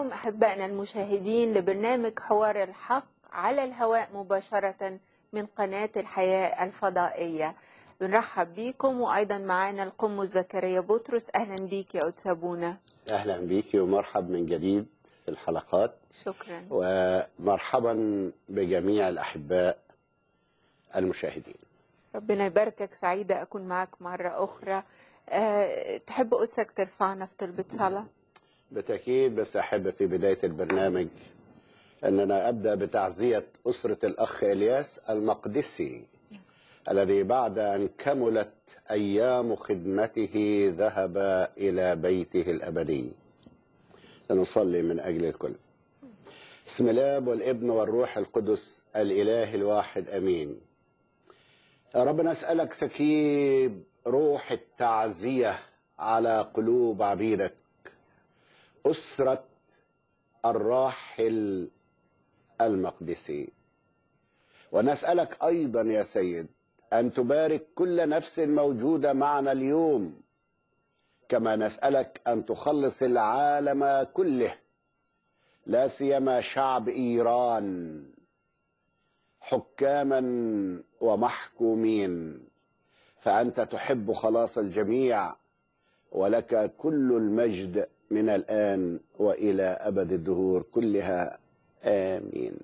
بكم أحبائنا المشاهدين لبرنامج حوار الحق على الهواء مباشرة من قناة الحياة الفضائية بنرحب بيكم وأيضا معانا القمص زكريا بطرس أهلا بيك يا أتسابونا اهلا بيك ومرحب من جديد في الحلقات شكرا ومرحبا بجميع الاحباء المشاهدين ربنا يباركك سعيدة أكون معك مرة أخرى أه تحب قدسك ترفعنا في طلبة صلاة بالتاكيد بس احب في بدايه البرنامج ان انا ابدا بتعزيه اسره الاخ الياس المقدسي الذي بعد ان كملت ايام خدمته ذهب الى بيته الابدي سنصلي من اجل الكل بسم الاب والابن والروح القدس الاله الواحد امين يا رب نسالك سكيب روح التعزيه على قلوب عبيدك اسره الراحل المقدسي ونسالك ايضا يا سيد ان تبارك كل نفس موجوده معنا اليوم كما نسالك ان تخلص العالم كله لا سيما شعب ايران حكاما ومحكومين فانت تحب خلاص الجميع ولك كل المجد من الان والى ابد الدهور كلها امين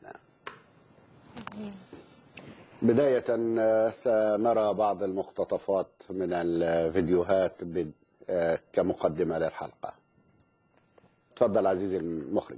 بداية سنرى بعض المقتطفات من الفيديوهات كمقدمة للحلقة تفضل عزيزي المخرج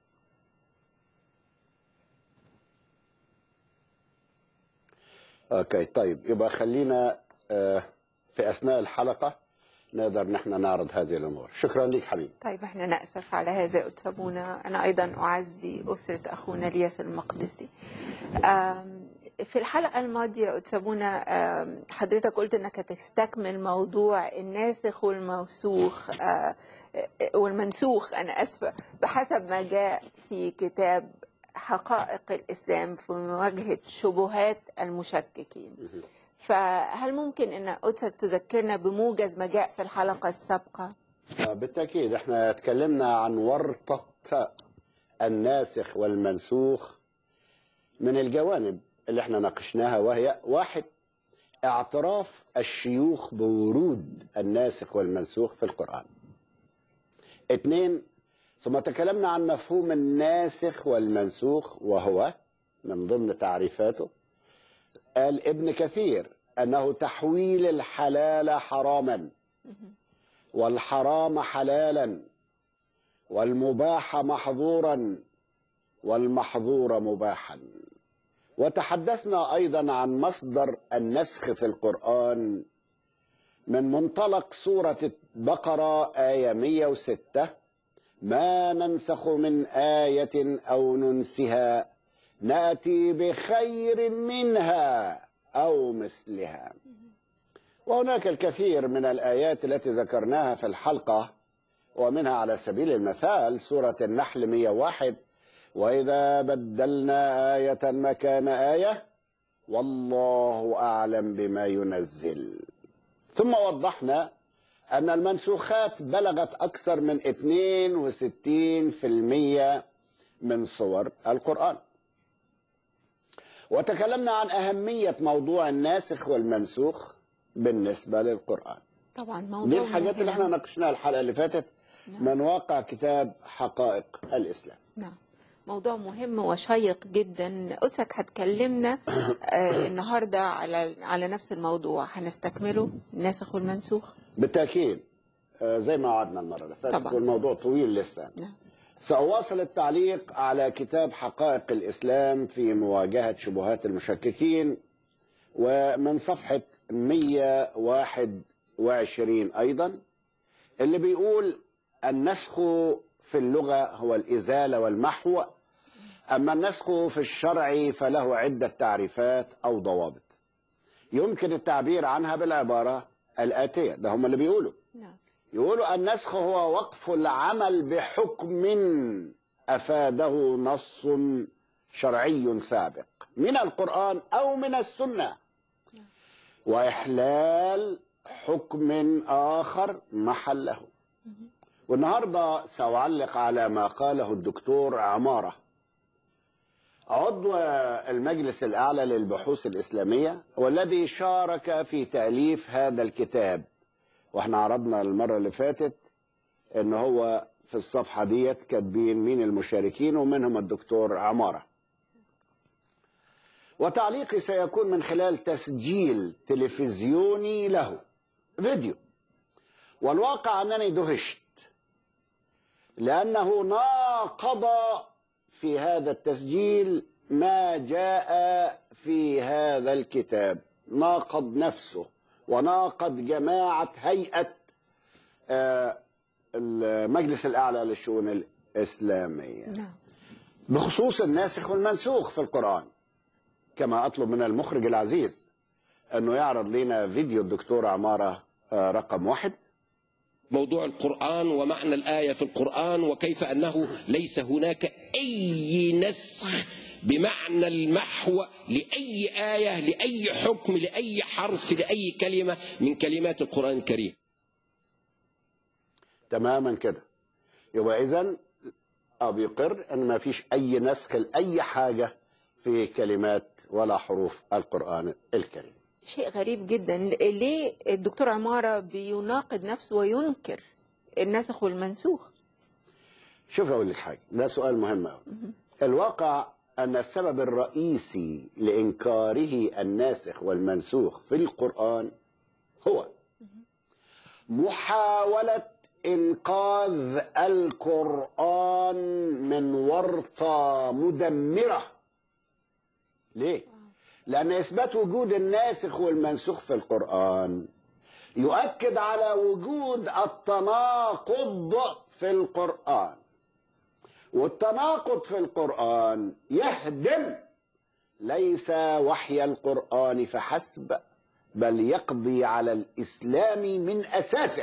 اوكي طيب يبقى خلينا في اثناء الحلقه نقدر نحن نعرض هذه الامور شكرا لك حبيبي طيب احنا نأسف على هذا أتسابونا أنا أيضا أعزي أسرة أخونا الياس المقدسي في الحلقة الماضية أتسابونا حضرتك قلت أنك تستكمل موضوع الناسخ والموسوخ والمنسوخ أنا أسفة بحسب ما جاء في كتاب حقائق الإسلام في مواجهة شبهات المشككين فهل ممكن أن قدسك تذكرنا بموجز ما جاء في الحلقة السابقة؟ بالتأكيد احنا تكلمنا عن ورطة الناسخ والمنسوخ من الجوانب اللي احنا ناقشناها وهي واحد اعتراف الشيوخ بورود الناسخ والمنسوخ في القرآن اثنين ثم تكلمنا عن مفهوم الناسخ والمنسوخ وهو من ضمن تعريفاته قال ابن كثير انه تحويل الحلال حراما والحرام حلالا والمباح محظورا والمحظور مباحا وتحدثنا ايضا عن مصدر النسخ في القران من منطلق سوره البقره ايه 106 ما ننسخ من ايه او ننسها ناتي بخير منها او مثلها وهناك الكثير من الايات التي ذكرناها في الحلقه ومنها على سبيل المثال سوره النحل 101 واذا بدلنا ايه مكان ايه والله اعلم بما ينزل ثم وضحنا ان المنسوخات بلغت اكثر من 62% من صور القران وتكلمنا عن أهمية موضوع الناسخ والمنسوخ بالنسبة للقرآن طبعا موضوع دي الحاجات مهم. اللي احنا ناقشناها الحلقة اللي فاتت نعم. من واقع كتاب حقائق الإسلام نعم موضوع مهم وشيق جدا قدسك هتكلمنا آه النهارده على على نفس الموضوع هنستكمله الناسخ والمنسوخ بالتأكيد آه، زي ما وعدنا المرة اللي فاتت طبعا. والموضوع طويل لسه نعم سأواصل التعليق على كتاب حقائق الإسلام في مواجهة شبهات المشككين ومن صفحة 121 أيضا اللي بيقول النسخ في اللغة هو الإزالة والمحو أما النسخ في الشرع فله عدة تعريفات أو ضوابط يمكن التعبير عنها بالعبارة الآتية ده هم اللي بيقولوا نعم يقولوا النسخ هو وقف العمل بحكم أفاده نص شرعي سابق من القرآن أو من السنة وإحلال حكم آخر محله والنهارده سأعلق على ما قاله الدكتور عمارة عضو المجلس الأعلى للبحوث الإسلامية والذي شارك في تأليف هذا الكتاب واحنا عرضنا المرة اللي فاتت ان هو في الصفحة ديت كاتبين مين المشاركين ومنهم الدكتور عمارة وتعليقي سيكون من خلال تسجيل تلفزيوني له فيديو والواقع أنني دهشت لأنه ناقض في هذا التسجيل ما جاء في هذا الكتاب ناقض نفسه وناقض جماعة هيئة آه، المجلس الأعلى للشؤون الإسلامية نعم بخصوص الناسخ والمنسوخ في القرآن كما أطلب من المخرج العزيز أنه يعرض لنا فيديو الدكتور عمارة آه، رقم واحد موضوع القرآن ومعنى الآية في القرآن وكيف أنه ليس هناك أي نسخ بمعنى المحو لأي آية لأي حكم لأي حرف لأي كلمة من كلمات القرآن الكريم تماما كده يبقى إذا بيقر أن ما فيش أي نسخ لأي حاجة في كلمات ولا حروف القرآن الكريم شيء غريب جدا ليه الدكتور عمارة بيناقض نفسه وينكر النسخ والمنسوخ شوف أقول لك حاجة ده سؤال مهم أوي الواقع أن السبب الرئيسي لإنكاره الناسخ والمنسوخ في القرآن هو محاولة إنقاذ القرآن من ورطة مدمرة ليه؟ لأن إثبات وجود الناسخ والمنسوخ في القرآن يؤكد على وجود التناقض في القرآن والتناقض في القرآن يهدم ليس وحي القرآن فحسب بل يقضي على الإسلام من أساسه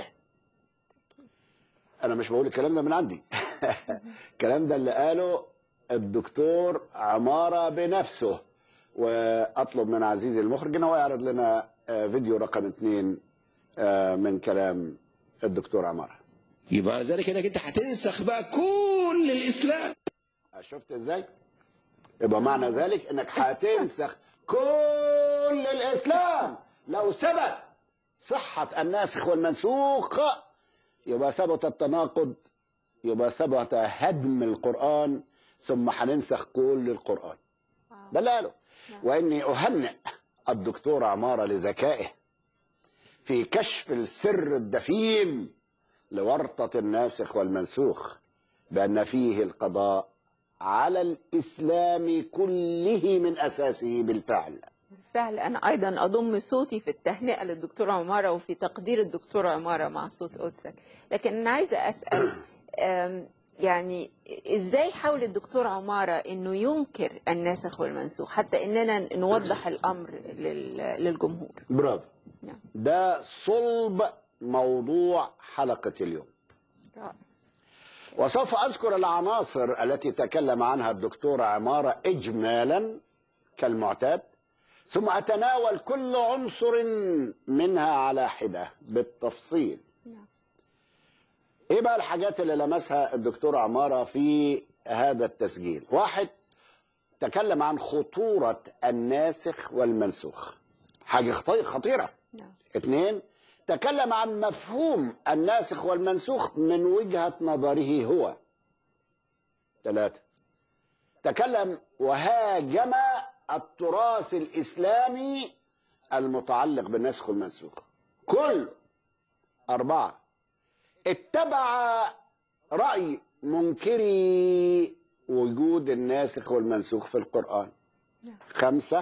أنا مش بقول الكلام ده من عندي الكلام ده اللي قاله الدكتور عمارة بنفسه وأطلب من عزيزي المخرج إن هو يعرض لنا آه، فيديو رقم اثنين آه، من كلام الدكتور عمارة يبقى على ذلك انك انت هتنسخ بقى كل الاسلام شفت ازاي؟ يبقى معنى ذلك انك هتنسخ كل الاسلام لو ثبت صحة الناسخ والمنسوخ يبقى ثبت التناقض يبقى ثبت هدم القرآن ثم هننسخ كل القرآن ده اللي قاله واني اهنئ الدكتور عمارة لذكائه في كشف السر الدفين لورطة الناسخ والمنسوخ بأن فيه القضاء على الإسلام كله من أساسه بالفعل بالفعل أنا أيضا أضم صوتي في التهنئة للدكتور عمارة وفي تقدير الدكتور عمارة مع صوت قدسك لكن أنا عايزة أسأل أم، يعني إزاي حاول الدكتور عمارة أنه ينكر الناسخ والمنسوخ حتى أننا نوضح الأمر لل- للجمهور برافو نعم ده صلب موضوع حلقة اليوم رائع وسوف أذكر العناصر التي تكلم عنها الدكتور عمارة إجمالا كالمعتاد ثم أتناول كل عنصر منها على حدة بالتفصيل نعم. إيه بقى الحاجات اللي لمسها الدكتور عمارة في هذا التسجيل واحد تكلم عن خطورة الناسخ والمنسوخ حاجة خطي- خطيرة نعم اثنين تكلم عن مفهوم الناسخ والمنسوخ من وجهة نظره هو ثلاثة تكلم وهاجم التراث الإسلامي المتعلق بالناسخ والمنسوخ كل أربعة اتبع رأي منكري وجود الناسخ والمنسوخ في القرآن خمسة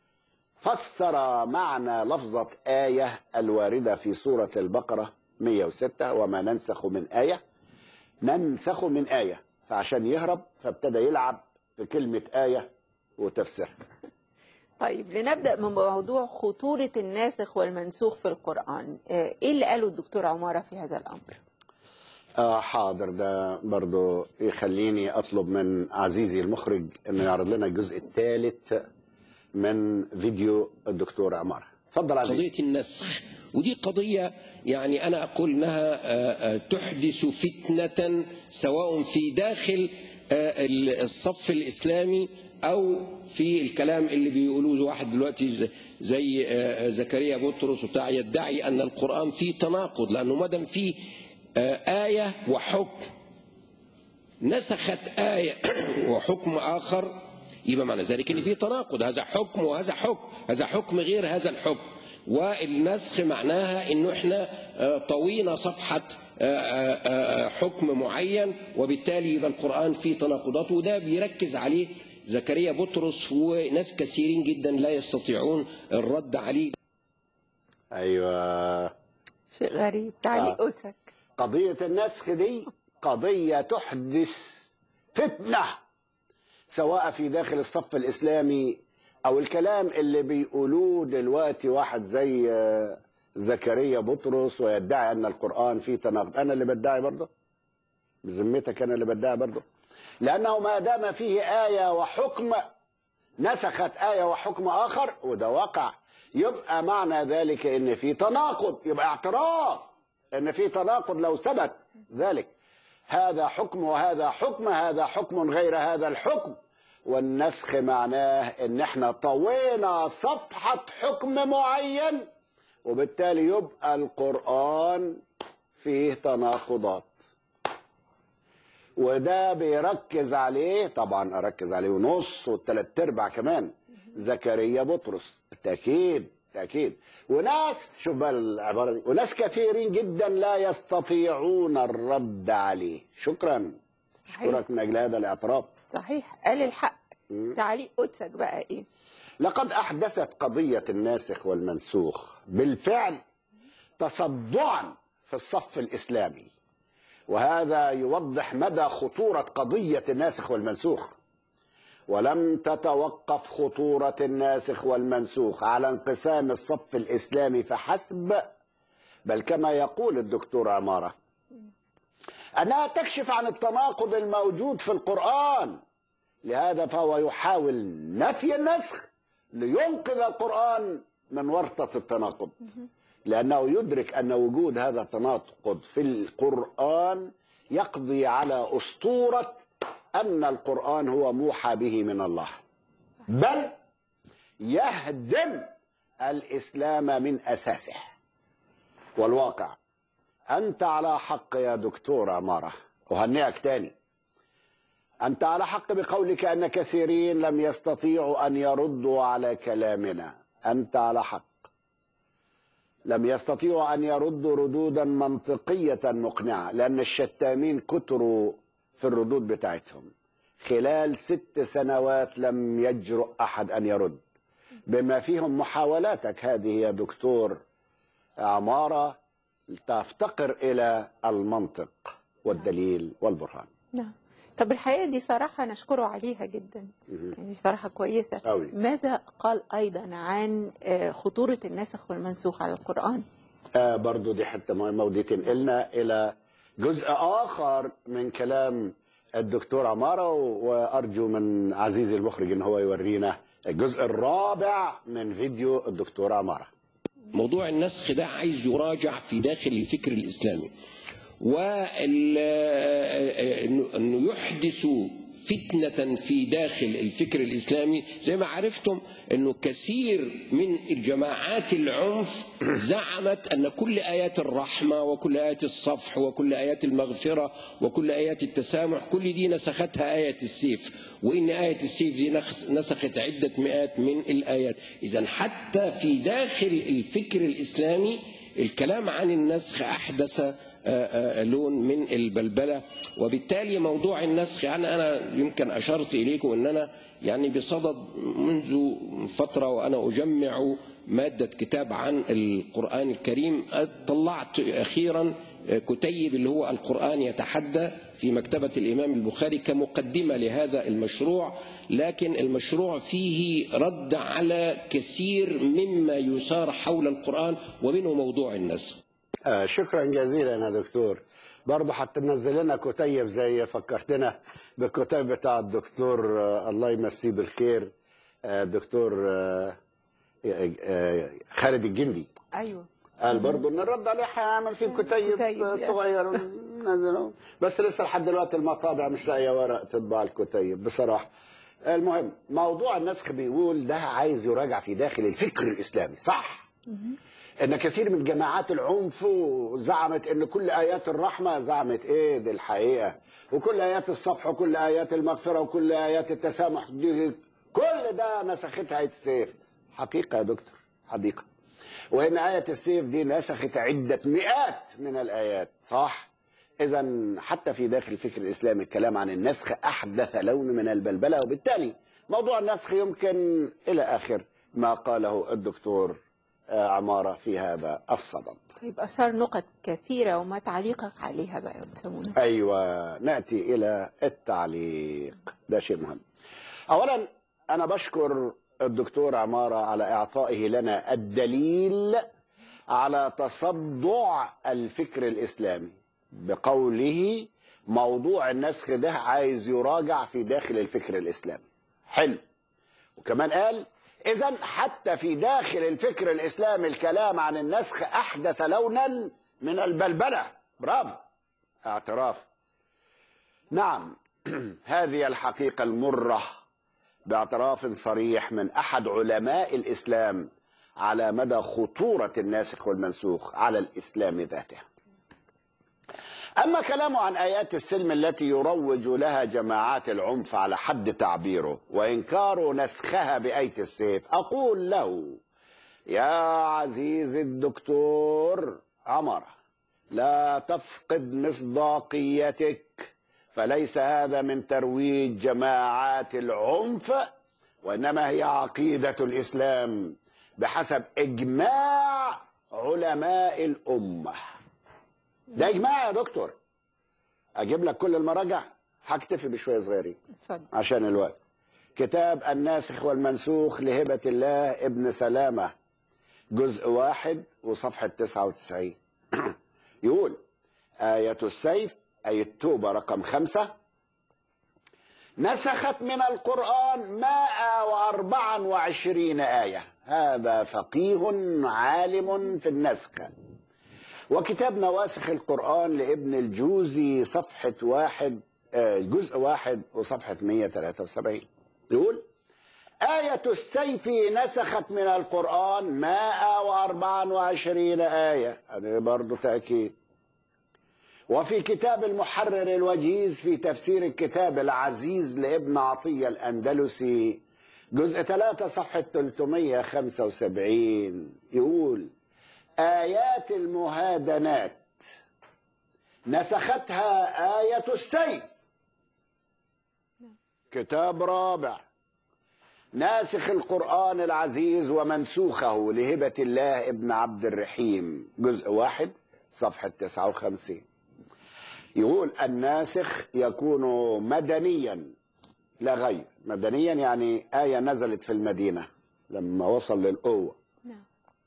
فسر معنى لفظة آية الواردة في سورة البقرة 106 وما ننسخ من آية ننسخ من آية فعشان يهرب فابتدى يلعب في كلمة آية وتفسيرها طيب لنبدأ من موضوع خطورة الناسخ والمنسوخ في القرآن آه، إيه اللي قاله الدكتور عمارة في هذا الأمر آه حاضر ده برضو يخليني أطلب من عزيزي المخرج أنه يعرض لنا الجزء الثالث من فيديو الدكتور عمارة اتفضل عزيز قضية النسخ ودي قضية يعني أنا أقول أنها آه، آه، تحدث فتنة سواء في داخل آه، الصف الإسلامي أو في الكلام اللي بيقولوه واحد دلوقتي ز- زي آه، زكريا بطرس وبتاع يدعي أن القرآن فيه تناقض لأنه ما دام فيه آه، آية وحكم نسخت آية وحكم آخر يبقى معنى ذلك ان في تناقض هذا حكم وهذا حكم هذا حكم غير هذا الحكم والنسخ معناها انه احنا آه، طوينا صفحه آه، آه، آه، حكم معين وبالتالي يبقى القران فيه تناقضات وده بيركز عليه زكريا بطرس وناس كثيرين جدا لا يستطيعون الرد عليه ايوه شيء غريب تعليق آه. قدسك قضية النسخ دي قضية تحدث فتنة سواء في داخل الصف الإسلامي أو الكلام اللي بيقولوه دلوقتي واحد زي آه، زكريا بطرس ويدعي أن القرآن فيه تناقض أنا اللي بدعي برضه بذمتك أنا اللي بدعي برضه لأنه ما دام فيه آية وحكم نسخت آية وحكم آخر وده واقع يبقى معنى ذلك إن في تناقض يبقى اعتراف إن في تناقض لو ثبت ذلك هذا حكم وهذا حكم هذا حكم غير هذا الحكم والنسخ معناه إن احنا طوينا صفحة حكم معين وبالتالي يبقى القرآن فيه تناقضات وده بيركز عليه طبعا اركز عليه ونص والثلاث ارباع كمان زكريا بطرس بالتاكيد تاكيد وناس شوف بقى العباره دي وناس كثيرين جدا لا يستطيعون الرد عليه شكرا صحيح اشكرك من اجل هذا الاعتراف صحيح قال الحق تعليق قدسك بقى ايه لقد احدثت قضيه الناسخ والمنسوخ بالفعل تصدعا في الصف الاسلامي وهذا يوضح مدى خطوره قضيه الناسخ والمنسوخ ولم تتوقف خطوره الناسخ والمنسوخ على انقسام الصف الاسلامي فحسب بل كما يقول الدكتور عماره انها تكشف عن التناقض الموجود في القران لهذا فهو يحاول نفي النسخ لينقذ القرآن من ورطة التناقض لأنه يدرك أن وجود هذا التناقض في القرآن يقضي على أسطورة أن القرآن هو موحى به من الله بل يهدم الإسلام من أساسه والواقع أنت على حق يا دكتور عمارة أهنئك تاني أنت على حق بقولك أن كثيرين لم يستطيعوا أن يردوا على كلامنا أنت على حق لم يستطيعوا أن يردوا ردودا منطقية مقنعة لأن الشتامين كتروا في الردود بتاعتهم خلال ست سنوات لم يجرؤ أحد أن يرد بما فيهم محاولاتك هذه يا دكتور عمارة تفتقر إلى المنطق والدليل والبرهان نعم طب الحقيقة دي صراحة نشكره عليها جدا يعني صراحة كويسة أوي. ماذا قال أيضا عن آه، خطورة النسخ والمنسوخ على القرآن آه برضو دي حتة مهمة ودي تنقلنا إلى جزء آخر من كلام الدكتور عمارة وأرجو من عزيزي المخرج إن هو يورينا الجزء الرابع من فيديو الدكتور عمارة موضوع النسخ ده عايز يراجع في داخل الفكر الإسلامي وأنه يحدث فتنة في داخل الفكر الإسلامي زي ما عرفتم أنه كثير من الجماعات العنف زعمت أن كل آيات الرحمة وكل آيات الصفح وكل آيات المغفرة وكل آيات التسامح كل دي نسختها آية السيف وإن آية السيف دي نخ- نسخت عدة مئات من الآيات إذا حتى في داخل الفكر الإسلامي الكلام عن النسخ أحدث آه، آه، لون من البلبله وبالتالي موضوع النسخ يعني انا يمكن اشرت اليكم ان انا يعني بصدد منذ فتره وانا اجمع ماده كتاب عن القران الكريم طلعت اخيرا كتيب اللي هو القرآن يتحدى في مكتبة الإمام البخاري كمقدمة لهذا المشروع لكن المشروع فيه رد على كثير مما يثار حول القرآن ومنه موضوع النسخ آه شكرا جزيلا يا دكتور برضه هتنزل لنا كتيب زي فكرتنا بالكتاب بتاع الدكتور آه الله يمسيه بالخير آه الدكتور آه آه، آه، خالد الجندي ايوه قال برضه ان الرد عليه هيعمل فيه كتيب كتيب. صغير نزله بس لسه لحد دلوقتي المطابع مش لاقيه ورق تطبع الكتيب بصراحه المهم موضوع النسخ بيقول ده عايز يراجع في داخل الفكر الاسلامي صح ان كثير من جماعات العنف زعمت ان كل ايات الرحمه زعمت ايه دي الحقيقه وكل ايات الصفح وكل ايات المغفره وكل ايات التسامح دي كل ده نسختها ايه السيف حقيقه يا دكتور حقيقه وان ايه السيف دي نسخت عده مئات من الايات صح اذا حتى في داخل الفكر الاسلامي الكلام عن النسخ احدث لون من البلبله وبالتالي موضوع النسخ يمكن الى اخر ما قاله الدكتور آه، عماره في هذا الصدد طيب اثار نقط كثيره وما تعليقك عليها بقى يا استاذ منى ايوه ناتي الى التعليق ده شيء مهم اولا انا بشكر الدكتور عماره على اعطائه لنا الدليل على تصدع الفكر الاسلامي بقوله موضوع النسخ ده عايز يراجع في داخل الفكر الاسلامي حلو وكمان قال اذا حتى في داخل الفكر الاسلامي الكلام عن النسخ احدث لونا من البلبله برافو اعتراف نعم هذه الحقيقه المره باعتراف صريح من احد علماء الاسلام على مدى خطوره الناسخ والمنسوخ على الاسلام ذاته أما كلامه عن آيات السلم التي يروج لها جماعات العنف على حد تعبيره وإنكار نسخها بآية السيف أقول له يا عزيز الدكتور عمر لا تفقد مصداقيتك فليس هذا من ترويج جماعات العنف وإنما هي عقيدة الإسلام بحسب إجماع علماء الأمة ده اجماع يا دكتور اجيب لك كل المراجع هكتفي بشويه صغيرين اتفضل عشان الوقت كتاب الناسخ والمنسوخ لهبة الله ابن سلامة جزء واحد وصفحة 99 يقول آية السيف أي التوبة رقم خمسة نسخت من القرآن مائة وأربعا وعشرين آية هذا فقيه عالم في النسخ وكتاب نواسخ القرآن لابن الجوزي صفحة واحد آه، جزء واحد وصفحة 173 يقول آية السيف نسخت من القرآن 124 آية هذا برضو تأكيد وفي كتاب المحرر الوجيز في تفسير الكتاب العزيز لابن عطية الأندلسي جزء 3 صفحة 375 يقول آيات المهادنات نسختها آية السيف كتاب رابع ناسخ القرآن العزيز ومنسوخه لهبة الله ابن عبد الرحيم جزء واحد صفحة 59 يقول الناسخ يكون مدنيا لا غير مدنيا يعني آية نزلت في المدينة لما وصل للقوة نعم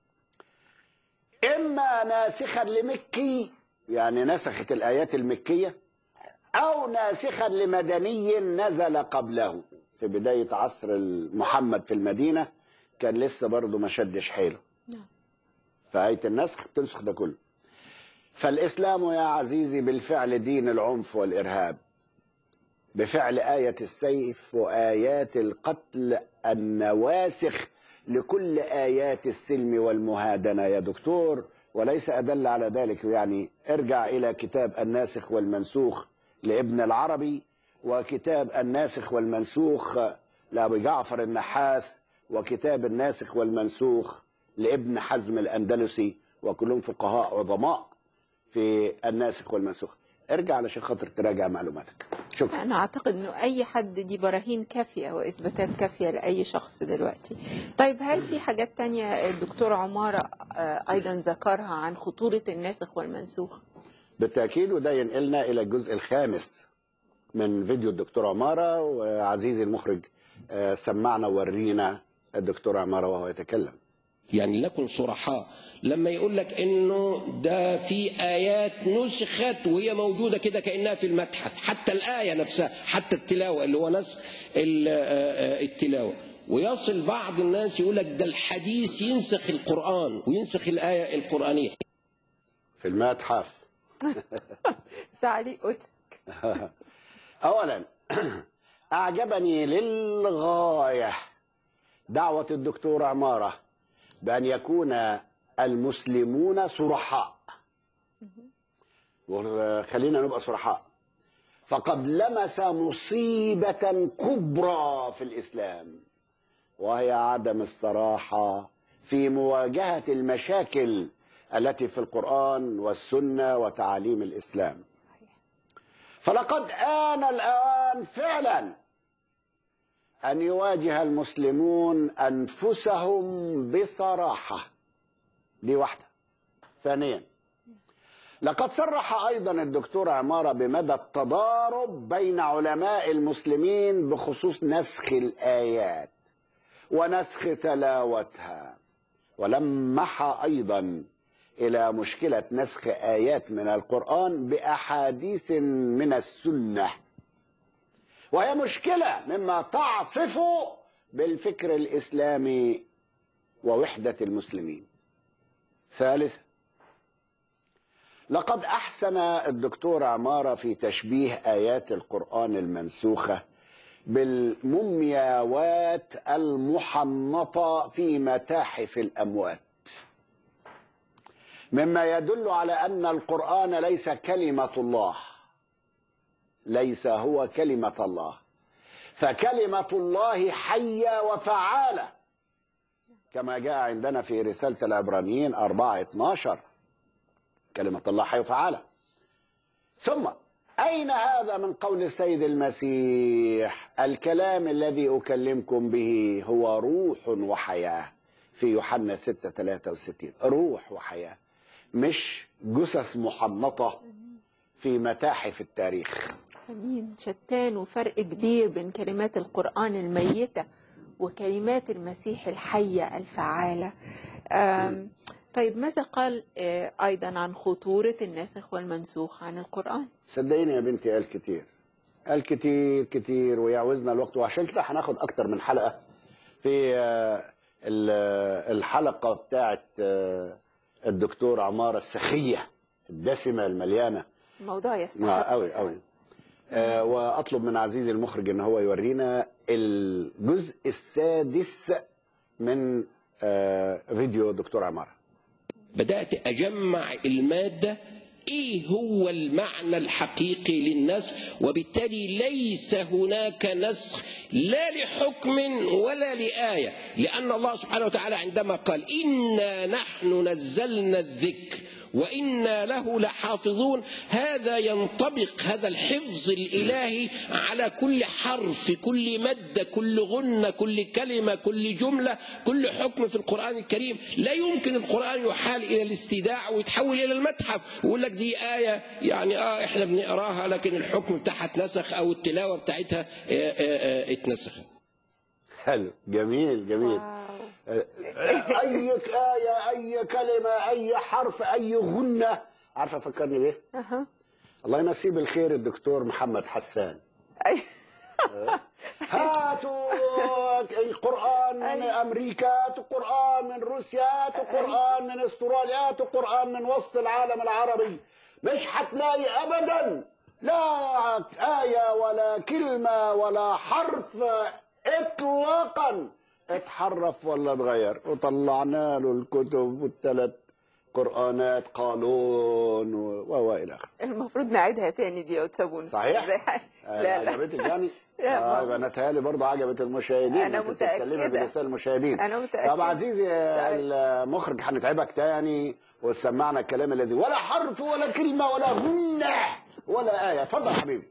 إما ناسخا لمكي يعني نسخت الآيات المكية أو ناسخا لمدني نزل قبله في بداية عصر محمد في المدينة كان لسه برضه ما شدش حيله نعم فآية النسخ بتنسخ ده كله فالإسلام يا عزيزي بالفعل دين العنف والإرهاب بفعل آية السيف وآيات القتل النواسخ لكل آيات السلم والمهادنة يا دكتور وليس أدل على ذلك يعني ارجع إلى كتاب الناسخ والمنسوخ لابن العربي وكتاب الناسخ والمنسوخ لأبي جعفر النحاس وكتاب الناسخ والمنسوخ لابن حزم الأندلسي وكلهم فقهاء عظماء في الناسخ والمنسوخ ارجع علشان خاطر تراجع معلوماتك شكرا أنا أعتقد إنه أي حد دي براهين كافية وإثباتات كافية لأي شخص دلوقتي. طيب هل في حاجات تانية الدكتور عمارة آه، أيضا ذكرها عن خطورة الناسخ والمنسوخ؟ بالتأكيد وده ينقلنا إلى الجزء الخامس من فيديو الدكتور عمارة وعزيزي المخرج آه، سمعنا وورينا الدكتور عمارة وهو يتكلم يعني لكن صرحاء لما يقول لك انه ده في ايات نسخت وهي موجوده كده كانها في المتحف حتى الايه نفسها حتى التلاوه اللي هو نسخ ال- آه، آه، التلاوه ويصل بعض الناس يقول لك ده الحديث ينسخ القرآن وينسخ الآية القرآنية في المتحف تعليق قدس اولا اعجبني للغايه دعوه الدكتور عماره بان يكون المسلمون صرحاء وخلينا نبقى صرحاء فقد لمس مصيبه كبرى في الاسلام وهي عدم الصراحه في مواجهه المشاكل التي في القران والسنه وتعاليم الاسلام فلقد آن الآن فعلا أن يواجه المسلمون أنفسهم بصراحة دي واحدة ثانيا لقد صرح أيضا الدكتور عمارة بمدى التضارب بين علماء المسلمين بخصوص نسخ الآيات ونسخ تلاوتها ولمح أيضا إلى مشكلة نسخ آيات من القرآن بأحاديث من السنة وهي مشكلة مما تعصف بالفكر الإسلامي ووحدة المسلمين ثالثا لقد أحسن الدكتور عمارة في تشبيه آيات القرآن المنسوخة بالمومياوات المحنطة في متاحف الأموات مما يدل على ان القران ليس كلمه الله ليس هو كلمه الله فكلمه الله حيه وفعاله كما جاء عندنا في رساله العبرانيين 4 12 كلمه الله حيه وفعاله ثم اين هذا من قول السيد المسيح الكلام الذي اكلمكم به هو روح وحياه في يوحنا 6 63 روح وحياه مش جثث محنطة في متاحف التاريخ امين شتان وفرق كبير بين كلمات القران الميته وكلمات المسيح الحيه الفعاله آم، طيب ماذا قال آه، ايضا عن خطوره الناسخ والمنسوخ عن القران صدقيني يا بنتي قال كتير قال كتير كتير ويعوزنا الوقت وعشان كده هناخد أكتر من حلقة في آه، ال- آه، الحلقة بتاعت آه، الدكتور عمارة السخية الدسمة المليانة الموضوع آه، يستحق قوي قوي آه، واطلب من عزيزي المخرج ان هو يورينا الجزء السادس من آه، فيديو دكتور عماره بدأت أجمع المادة إيه هو المعنى الحقيقي للنسخ وبالتالي ليس هناك نسخ لا لحكم ولا لآية لأن الله سبحانه وتعالى عندما قال إنا نحن نزلنا الذكر وإنا له لحافظون هذا ينطبق هذا الحفظ الإلهي على كل حرف كل مادة كل غنة كل كلمة كل جملة كل حكم في القرآن الكريم لا يمكن القرآن يحال إلى الاستيداع ويتحول إلى المتحف ويقول لك دي آية يعني آه إحنا بنقراها لكن الحكم بتاعها اتنسخ أو التلاوة بتاعتها آه، آه، آه، اتنسخت حلو جميل جميل واو. اي آية اي كلمة اي حرف اي غنة عارفة فكرني بيه أها. الله يمسيه بالخير الدكتور محمد حسان أي- هاتوا القرآن من أيوة. أمريكا هاتوا قرآن من روسيا هاتوا قرآن من استراليا هاتوا قرآن من وسط العالم العربي مش هتلاقي أبدا لا آية ولا كلمة ولا حرف إطلاقا اتحرف ولا اتغير وطلعنا له الكتب والثلاث قرآنات قانون و- وإلى آخره المفروض نعيدها تاني دي يا أستاذ صحيح؟ زي- لا لا عجبتك يعني؟ لا، آه ما- يبقى انا تهيألي برضه عجبت المشاهدين أنا أنت بتتكلمي متأكدة. بلسان المشاهدين أنا متأكدة. طب عزيزي المخرج هنتعبك تاني وتسمعنا الكلام الذي ولا حرف ولا كلمة ولا غنة ولا آية اتفضل يا حبيبي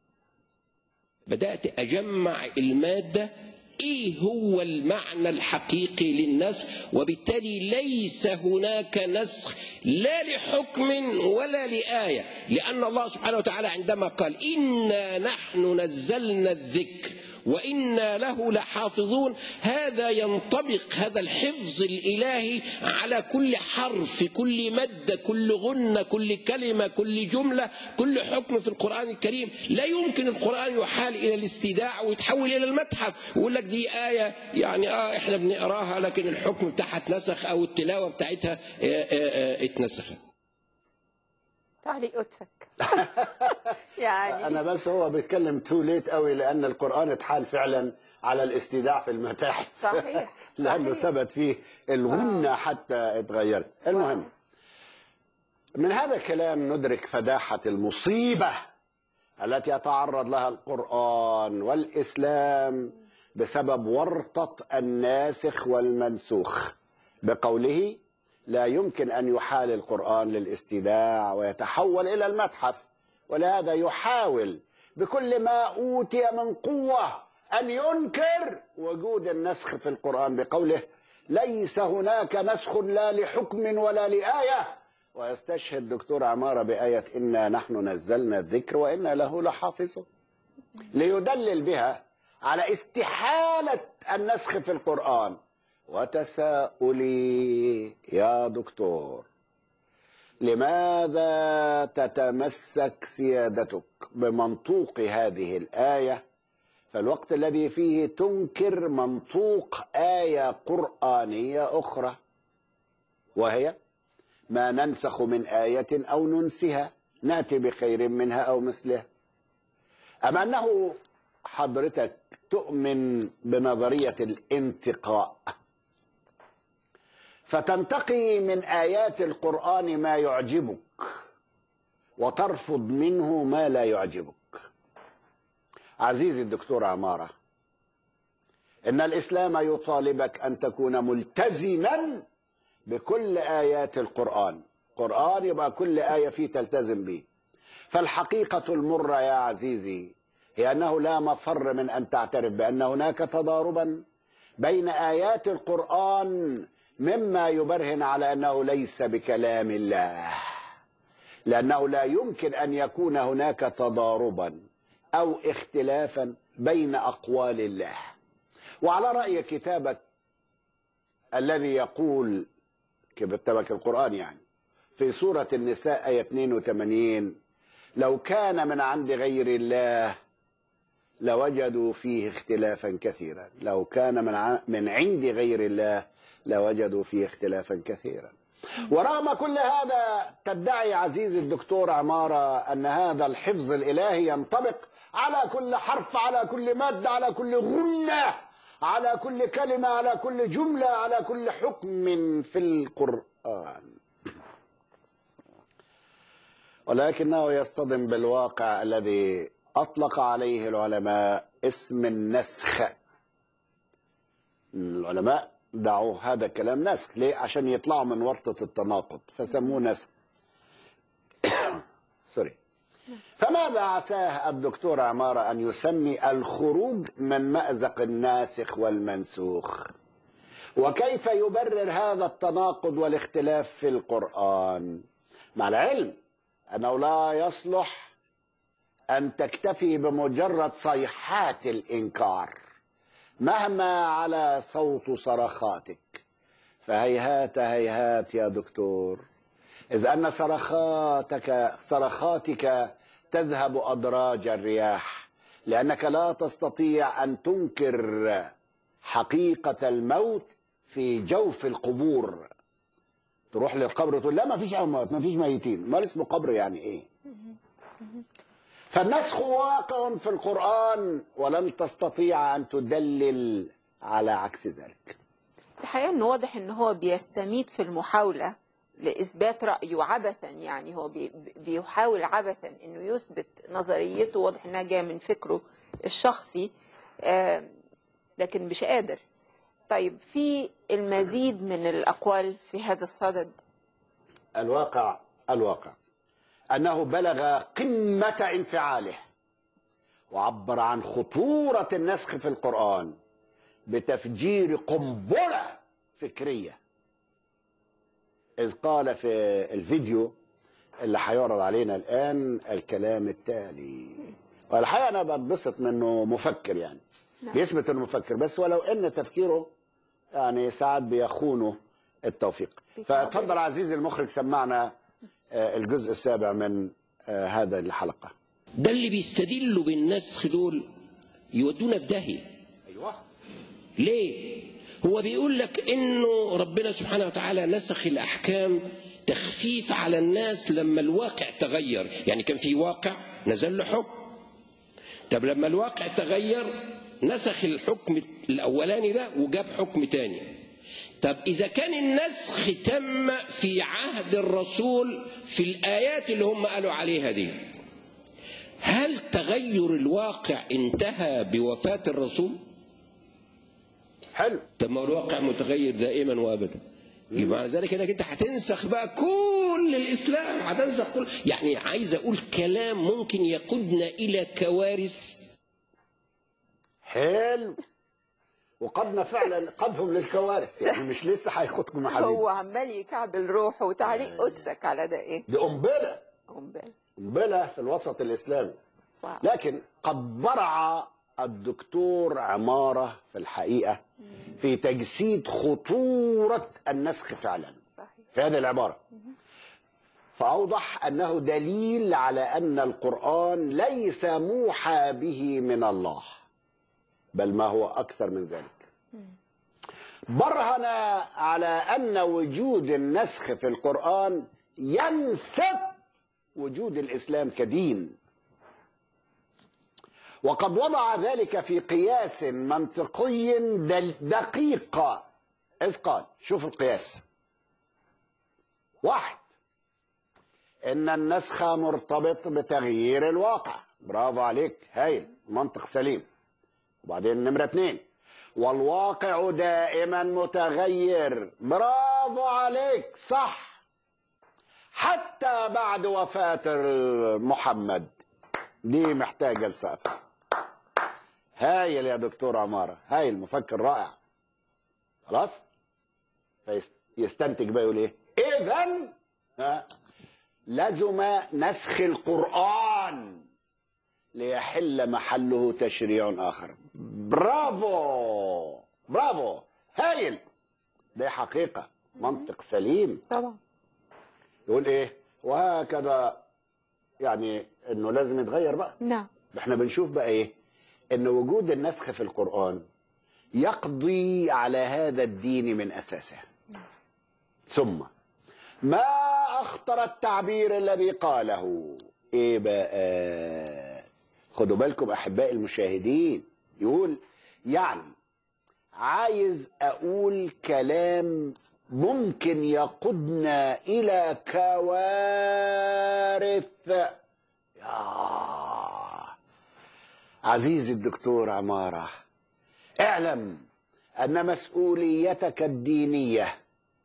بدأت أجمع المادة إيه هو المعنى الحقيقي للنسخ وبالتالي ليس هناك نسخ لا لحكم ولا لآية لأن الله سبحانه وتعالى عندما قال إنا نحن نزلنا الذكر وإنا له لحافظون هذا ينطبق هذا الحفظ الإلهي على كل حرف كل مادة كل غنة كل كلمة كل جملة كل حكم في القرآن الكريم لا يمكن القرآن يحال إلى الاستيداع ويتحول إلى المتحف ويقول لك دي آية يعني آه إحنا بنقراها لكن الحكم بتاعها اتنسخ أو التلاوة بتاعتها آه، آه، آه، اتنسخت تعليق قدسك يعني انا بس هو بيتكلم تو ليت قوي لان القران اتحال فعلا على الاستيداع في المتاحف صحيح، لانه صحيح. ثبت فيه الغنه حتى اتغيرت المهم من هذا الكلام ندرك فداحه المصيبه التي يتعرض لها القران والاسلام بسبب ورطه الناسخ والمنسوخ بقوله لا يمكن ان يحال القران للاستيداع ويتحول الى المتحف ولهذا يحاول بكل ما اوتي من قوه ان ينكر وجود النسخ في القران بقوله ليس هناك نسخ لا لحكم ولا لايه ويستشهد دكتور عماره بايه انا نحن نزلنا الذكر وانا له لحافظون ليدلل بها على استحاله النسخ في القران وتساؤلي يا دكتور لماذا تتمسك سيادتك بمنطوق هذه الآية في الوقت الذي فيه تنكر منطوق آية قرآنية أخرى وهي ما ننسخ من آية أو ننسها نأتي بخير منها أو مثلها أما أنه حضرتك تؤمن بنظرية الانتقاء فتنتقي من آيات القرآن ما يعجبك وترفض منه ما لا يعجبك عزيزي الدكتور عمارة إن الإسلام يطالبك أن تكون ملتزما بكل آيات القرآن قرآن يبقى كل آية فيه تلتزم به فالحقيقة المرة يا عزيزي هي أنه لا مفر من أن تعترف بأن هناك تضاربا بين آيات القرآن مما يبرهن على أنه ليس بكلام الله لأنه لا يمكن أن يكون هناك تضاربا أو اختلافا بين أقوال الله وعلى رأي كتابك الذي يقول كتابك القرآن يعني في سورة النساء آية 82 لو كان من عند غير الله لوجدوا فيه اختلافا كثيرا لو كان من ع- من عند غير الله لوجدوا فيه اختلافا كثيرا ورغم كل هذا تدعي عزيزي الدكتور عمارة أن هذا الحفظ الإلهي ينطبق على كل حرف على كل مادة على كل غنة على كل كلمة على كل جملة على كل حكم في القرآن ولكنه يصطدم بالواقع الذي أطلق عليه العلماء اسم النسخ العلماء دعوا هذا الكلام نسخ ليه عشان يطلعوا من ورطة التناقض فسموه نسخ سوري فماذا عساه الدكتور عمارة أن يسمي الخروج من مأزق الناسخ والمنسوخ وكيف يبرر هذا التناقض والاختلاف في القرآن مع العلم أنه لا يصلح أن تكتفي بمجرد صيحات الإنكار مهما على صوت صرخاتك فهيهات هيهات يا دكتور إذ أن صرخاتك صرخاتك تذهب أدراج الرياح لأنك لا تستطيع أن تنكر حقيقة الموت في جوف القبور تروح للقبر وتقول لا ما فيش اموات ما فيش ميتين ما اسمه قبر يعني ايه فالنسخ واقع في القرآن ولن تستطيع أن تدلل على عكس ذلك الحقيقة انه واضح ان هو بيستميت في المحاولة لإثبات رأيه عبثا يعني هو بي- بيحاول عبثا انه يثبت نظريته واضح انها جاية من فكره الشخصي آه، لكن مش قادر طيب في المزيد من الأقوال في هذا الصدد الواقع الواقع أنه بلغ قمة انفعاله وعبر عن خطورة النسخ في القرآن بتفجير قنبلة فكرية إذ قال في الفيديو اللي هيعرض علينا الآن الكلام التالي والحقيقة أنا بتبسط منه مفكر يعني نعم. بيثبت انه مفكر بس ولو ان تفكيره يعني ساعات بيخونه التوفيق بالطبع. فاتفضل عزيزي المخرج سمعنا آه، الجزء السابع من آه، هذا الحلقه ده اللي بيستدلوا بالنسخ دول يودونا في داهيه ايوه ليه هو بيقول لك انه ربنا سبحانه وتعالى نسخ الاحكام تخفيف على الناس لما الواقع تغير يعني كان في واقع نزل له حكم طب لما الواقع تغير نسخ الحكم الاولاني ده وجاب حكم تاني طب اذا كان النسخ تم في عهد الرسول في الايات اللي هم قالوا عليها دي هل تغير الواقع انتهى بوفاه الرسول حلو طب ما هو الواقع متغير دائما وابدا يبقى معنى ذلك انك انت هتنسخ بقى كل الاسلام هتنسخ كل يعني عايز اقول كلام ممكن يقودنا الى كوارث حلو وقدنا فعلا قدهم للكوارث يعني مش لسه هياخدكم يا هو حبيبي عمال يكعبل روحه وتعليق قدسك على ده ايه؟ دي قنبله قنبله قنبله في الوسط الاسلامي واو. لكن قد برع الدكتور عماره في الحقيقه في تجسيد خطوره النسخ فعلا صحيح في هذه العباره فاوضح انه دليل على ان القران ليس موحى به من الله بل ما هو اكثر من ذلك برهن على ان وجود النسخ في القران ينسف وجود الاسلام كدين وقد وضع ذلك في قياس منطقي دل- دقيق إذ قال شوف القياس واحد إن النسخ مرتبط بتغيير الواقع برافو عليك هايل منطق سليم وبعدين نمرة اتنين والواقع دائما متغير برافو عليك صح حتى بعد وفاة محمد دي محتاجة لسقف هايل يا دكتور عمارة هايل مفكر رائع خلاص فيستنتج بقى يقول ايه اذا ها، لزم نسخ القرآن ليحل محله تشريع آخر برافو برافو هايل دي حقيقة منطق سليم طبعا يقول ايه وهكذا يعني انه لازم يتغير بقى نعم احنا بنشوف بقى ايه ان وجود النسخ في القرآن يقضي على هذا الدين من اساسه ثم ما اخطر التعبير الذي قاله ايه بقى خدوا بالكم احبائي المشاهدين يقول يعني عايز اقول كلام ممكن يقودنا الى كوارث يا عزيزي الدكتور عماره اعلم ان مسؤوليتك الدينيه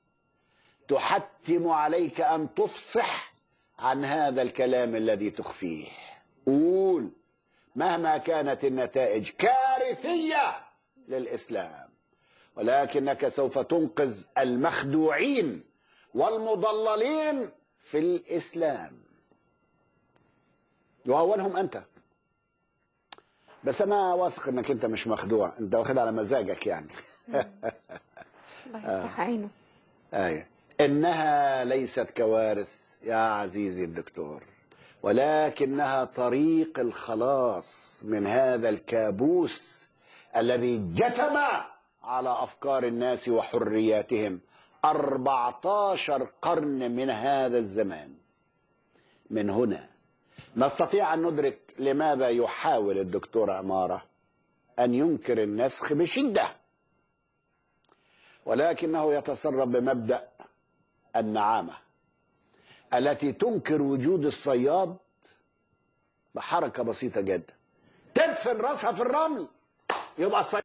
تحتم عليك ان تفصح عن هذا الكلام الذي تخفيه قول مهما كانت النتائج كارثيه للاسلام ولكنك سوف تنقذ المخدوعين والمضللين في الاسلام واولهم انت بس انا واثق انك انت مش مخدوع انت واخد على مزاجك يعني الله يفتح عينه آية إنها ليست كوارث يا عزيزي الدكتور ولكنها طريق الخلاص من هذا الكابوس الذي جثم على أفكار الناس وحرياتهم 14 قرن من هذا الزمان من هنا نستطيع أن ندرك لماذا يحاول الدكتور عمارة أن ينكر النسخ بشدة ولكنه يتصرف بمبدا النعامه التي تنكر وجود الصياد بحركه بسيطه جدا تدفن راسها في الرمل يبقى الصياد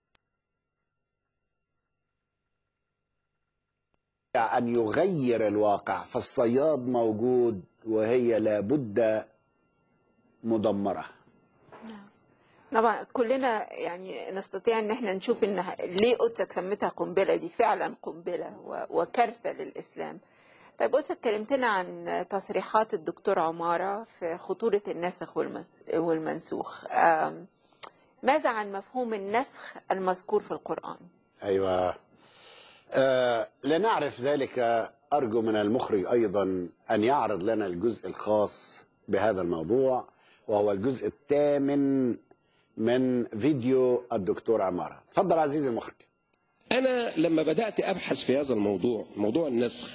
ان يغير الواقع فالصياد موجود وهي لابد مدمره طبعا كلنا يعني نستطيع ان احنا نشوف ان ليه قدسك سميتها قنبله دي فعلا قنبله و- وكارثه للاسلام. طيب قدسك كلمتنا عن تصريحات الدكتور عماره في خطوره النسخ والمس- والمنسوخ. آم، ماذا عن مفهوم النسخ المذكور في القرآن أيوة آه لنعرف ذلك أرجو من المخرج أيضا أن يعرض لنا الجزء الخاص بهذا الموضوع وهو الجزء الثامن من فيديو الدكتور عمارة تفضل عزيزي المخرج أنا لما بدأت أبحث في هذا الموضوع موضوع النسخ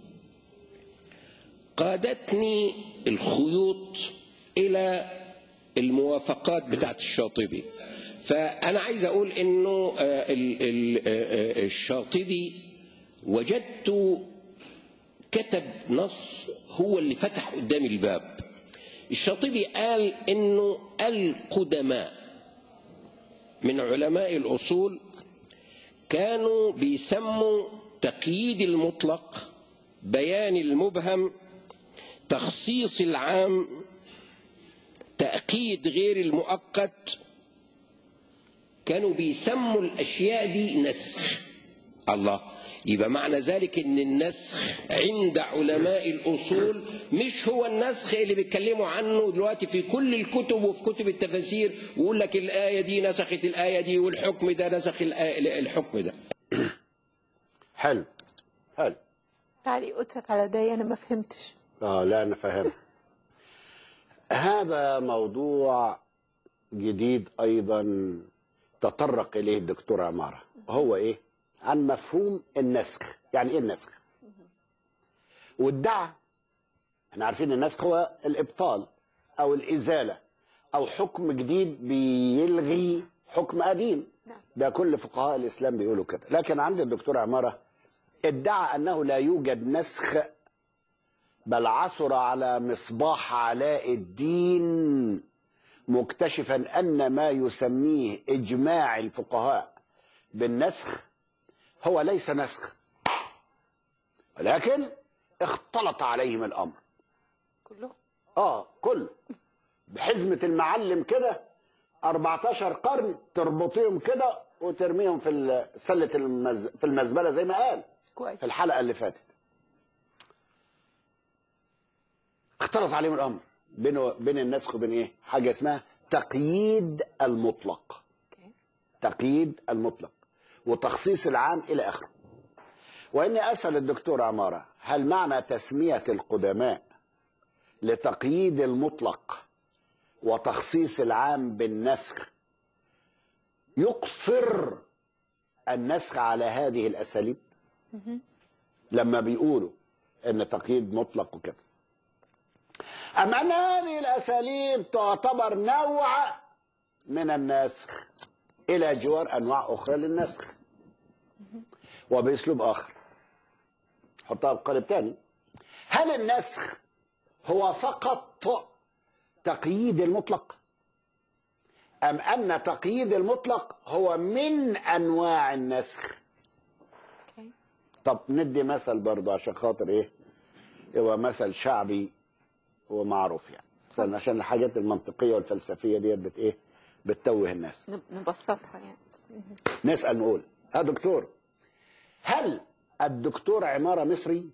قادتني الخيوط إلى الموافقات بتاعت الشاطبي فأنا عايز أقول إنه آه، ال- ال- آه، آه، الشاطبي وجدت كتب نص هو اللي فتح قدامي الباب الشاطبي قال إنه القدماء من علماء الأصول كانوا بيسموا تقييد المطلق بيان المبهم تخصيص العام تأكيد غير المؤقت كانوا بيسموا الأشياء دي نسخ الله يبقى معنى ذلك ان النسخ عند علماء الاصول مش هو النسخ اللي بيتكلموا عنه دلوقتي في كل الكتب وفي كتب التفاسير ويقول لك الايه دي نسخت الايه دي والحكم ده نسخ الآية- الحكم ده حلو حلو تعليقاتك على ده أنا ما فهمتش اه لا انا فاهم هذا موضوع جديد ايضا تطرق اليه الدكتور عماره هو ايه عن مفهوم النسخ يعني ايه النسخ وادعى احنا عارفين النسخ هو الابطال او الازاله او حكم جديد بيلغي حكم قديم نعم. ده كل فقهاء الاسلام بيقولوا كده لكن عند الدكتور عماره ادعى انه لا يوجد نسخ بل عثر على مصباح علاء الدين مكتشفا ان ما يسميه اجماع الفقهاء بالنسخ هو ليس نسخ ولكن اختلط عليهم الامر كله اه كله بحزمه المعلم كده 14 قرن تربطيهم كده وترميهم في ال- سله المز... في المزبله زي ما قال كويس في الحلقه اللي فاتت اختلط عليهم الامر بين بين النسخ وبين ايه حاجه اسمها تقييد المطلق أوكي. تقييد المطلق وتخصيص العام الى اخره واني اسال الدكتور عماره هل معنى تسميه القدماء لتقييد المطلق وتخصيص العام بالنسخ يقصر النسخ على هذه الاساليب لما بيقولوا ان تقييد مطلق وكده اما ان هذه الاساليب تعتبر نوع من النسخ الى جوار انواع اخرى للنسخ وباسلوب اخر حطها بقالب تاني هل النسخ هو فقط تقييد المطلق ام ان تقييد المطلق هو من انواع النسخ أوكي. طب ندي مثل برضه عشان خاطر ايه يبقى مثل شعبي ومعروف يعني عشان- عشان الحاجات المنطقيه والفلسفيه ديت بت ايه بتتوه الناس نب- نبسطها يعني نسال نقول يا دكتور هل الدكتور عماره مصري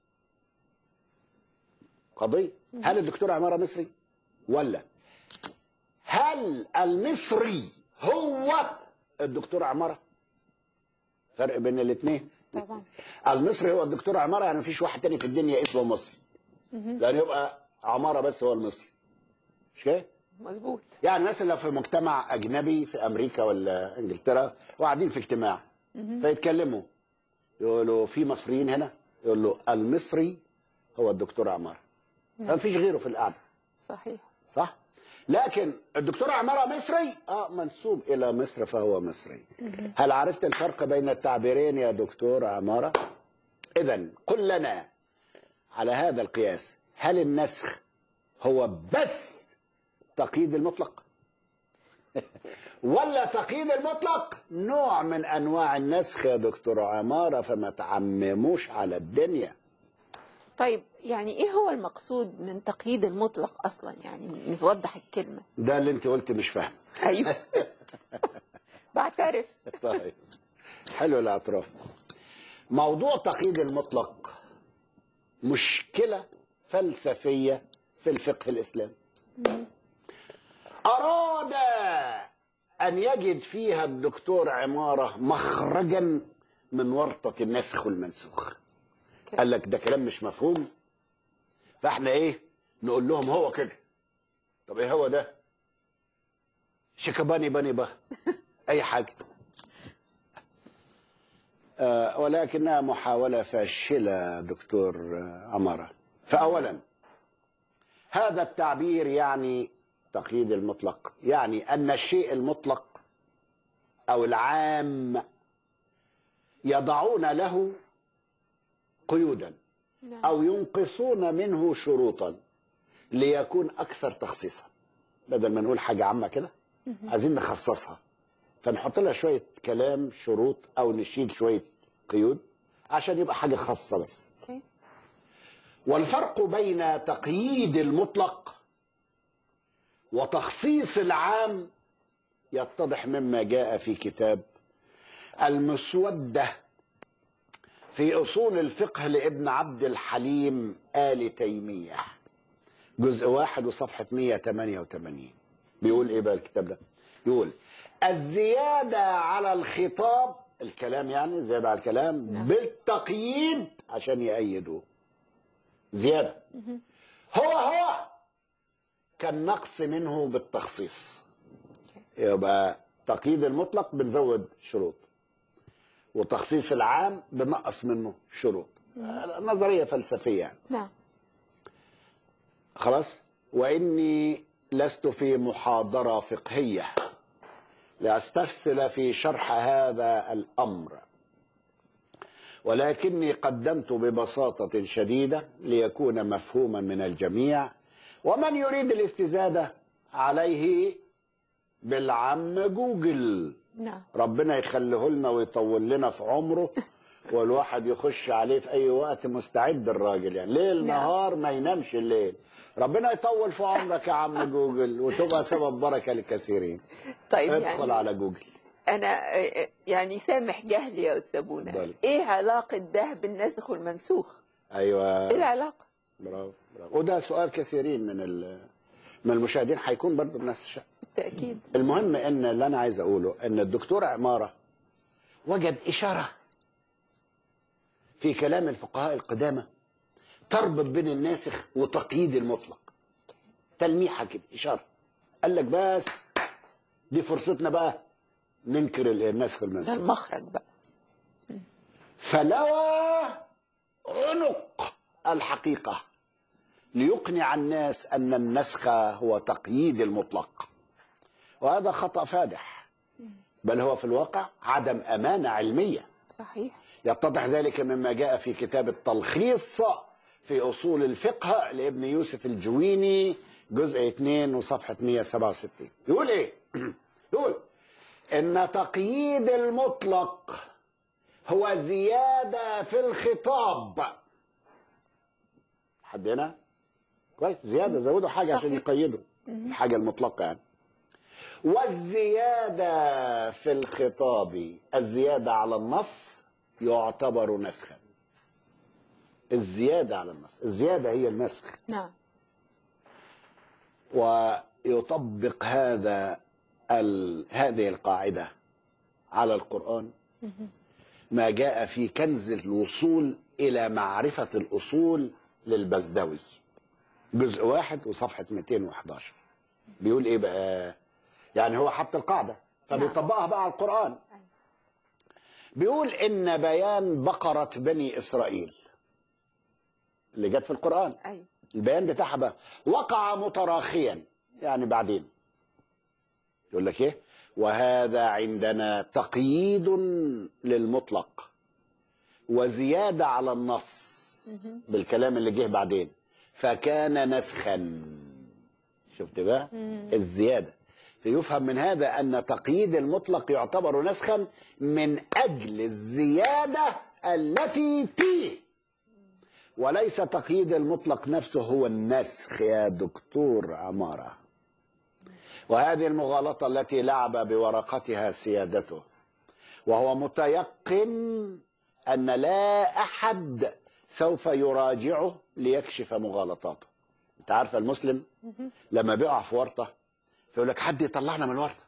قضيه هل الدكتور عماره مصري ولا هل المصري هو الدكتور عماره فرق بين الاثنين طبعا المصري هو الدكتور عماره يعني مفيش واحد تاني في الدنيا اسمه مصري لان يبقى عماره بس هو المصري مش كده مظبوط يعني مثلا لو في مجتمع اجنبي في امريكا ولا انجلترا وقاعدين في اجتماع فيتكلموا يقولوا في مصريين هنا يقول له المصري هو الدكتور عماره ما فيش غيره في القعده صحيح صح لكن الدكتور عماره مصري اه منسوب الى مصر فهو مصري هل عرفت الفرق بين التعبيرين يا دكتور عماره اذا قل لنا على هذا القياس هل النسخ هو بس تقييد المطلق ولا تقييد المطلق نوع من انواع النسخ يا دكتور عماره فما تعمموش على الدنيا طيب يعني ايه هو المقصود من تقييد المطلق اصلا يعني نوضح الكلمه ده اللي انت قلت مش فاهم ايوه بعترف طيب حلو الاعتراف موضوع تقييد المطلق مشكلة فلسفية في الفقه الإسلامي أراد أن يجد فيها الدكتور عمارة مخرجا من ورطة النسخ والمنسوخ قال لك ده كلام مش مفهوم فاحنا ايه نقول لهم هو كده طب ايه هو ده شيكاباني باني با اي حاجه آه ولكنها محاولة فاشلة دكتور آه، عمارة فأولا هذا التعبير يعني تقييد المطلق يعني أن الشيء المطلق أو العام يضعون له قيودا نعم. أو ينقصون منه شروطا ليكون أكثر تخصيصا بدل ما نقول حاجة عامة كده عايزين نخصصها فنحط لها شوية كلام شروط أو نشيل شوية قيود عشان يبقى حاجة خاصة بس اوكي والفرق بين تقييد المطلق وتخصيص العام يتضح مما جاء في كتاب المسودة في أصول الفقه لابن عبد الحليم آل تيمية جزء واحد وصفحة 188 بيقول إيه بقى الكتاب ده يقول الزيادة على الخطاب الكلام يعني زيادة على الكلام نعم. بالتقييد عشان يأيدوه زيادة هو هو كالنقص منه بالتخصيص يبقى تقييد المطلق بنزود شروط وتخصيص العام بنقص منه شروط نظرية فلسفية يعني. نعم خلاص وإني لست في محاضرة فقهية لأستفسر في شرح هذا الأمر ولكني قدمت ببساطة شديدة ليكون مفهوما من الجميع ومن يريد الاستزادة عليه بالعم جوجل نعم ربنا يخليه لنا ويطول لنا في عمره والواحد يخش عليه في اي وقت مستعد الراجل يعني ليل نعم. نهار ما ينامش الليل ربنا يطول في عمرك يا عم جوجل وتبقى سبب بركه للكثيرين طيب ادخل يعني على جوجل انا آه، يعني سامح جهلي يا استاذ بونا اتفضلي. ايه علاقه ده بالنسخ والمنسوخ ايوه ايه العلاقه برافو برافو وده سؤال كثيرين من ال- من المشاهدين هيكون برضه بنفس الشيء بالتاكيد المهم ان اللي انا عايز اقوله ان الدكتور عماره وجد اشاره في كلام الفقهاء القدامى تربط بين الناسخ وتقييد المطلق تلميحه كده اشاره قال لك بس دي فرصتنا بقى ننكر ال- النسخ ده والمنسوخ المخرج بقى فلوى عنق الحقيقة ليقنع الناس أن النسخ هو تقييد المطلق وهذا خطأ فادح بل هو في الواقع عدم أمانة علمية صحيح يتضح ذلك مما جاء في كتاب التلخيص في أصول الفقه لابن يوسف الجويني جزء 2 وصفحة 167 يقول إيه؟ يقول إن تقييد المطلق هو زيادة في الخطاب حد هنا؟ كويس زيادة زودوا حاجة عشان صحيح. يقيدوا الحاجة المطلقة يعني والزيادة في الخطاب الزيادة على النص يعتبر نسخا الزيادة على النص الزيادة هي النسخ نعم ويطبق هذا ال... هذه القاعدة على القرآن ما جاء في كنز الوصول إلى معرفة الأصول للبزدوي جزء واحد وصفحة 211 بيقول إيه بقى يعني هو حط القاعدة فبيطبقها بقى على القرآن بيقول إن بيان بقرة بني إسرائيل اللي جت في القرآن ايوه البيان بتاعها بقى وقع متراخيا يعني بعدين يقول لك ايه وهذا عندنا تقييد للمطلق وزيادة على النص بالكلام اللي جه بعدين فكان نسخا شفت بقى الزيادة فيفهم من هذا أن تقييد المطلق يعتبر نسخا من أجل الزيادة التي فيه وليس تقييد المطلق نفسه هو النسخ يا دكتور عمارة وهذه المغالطة التي لعب بورقتها سيادته وهو متيقن أن لا أحد سوف يراجعه ليكشف مغالطاته أنت عارف المسلم لما بيقع في ورطة يقول لك حد يطلعنا من الورطة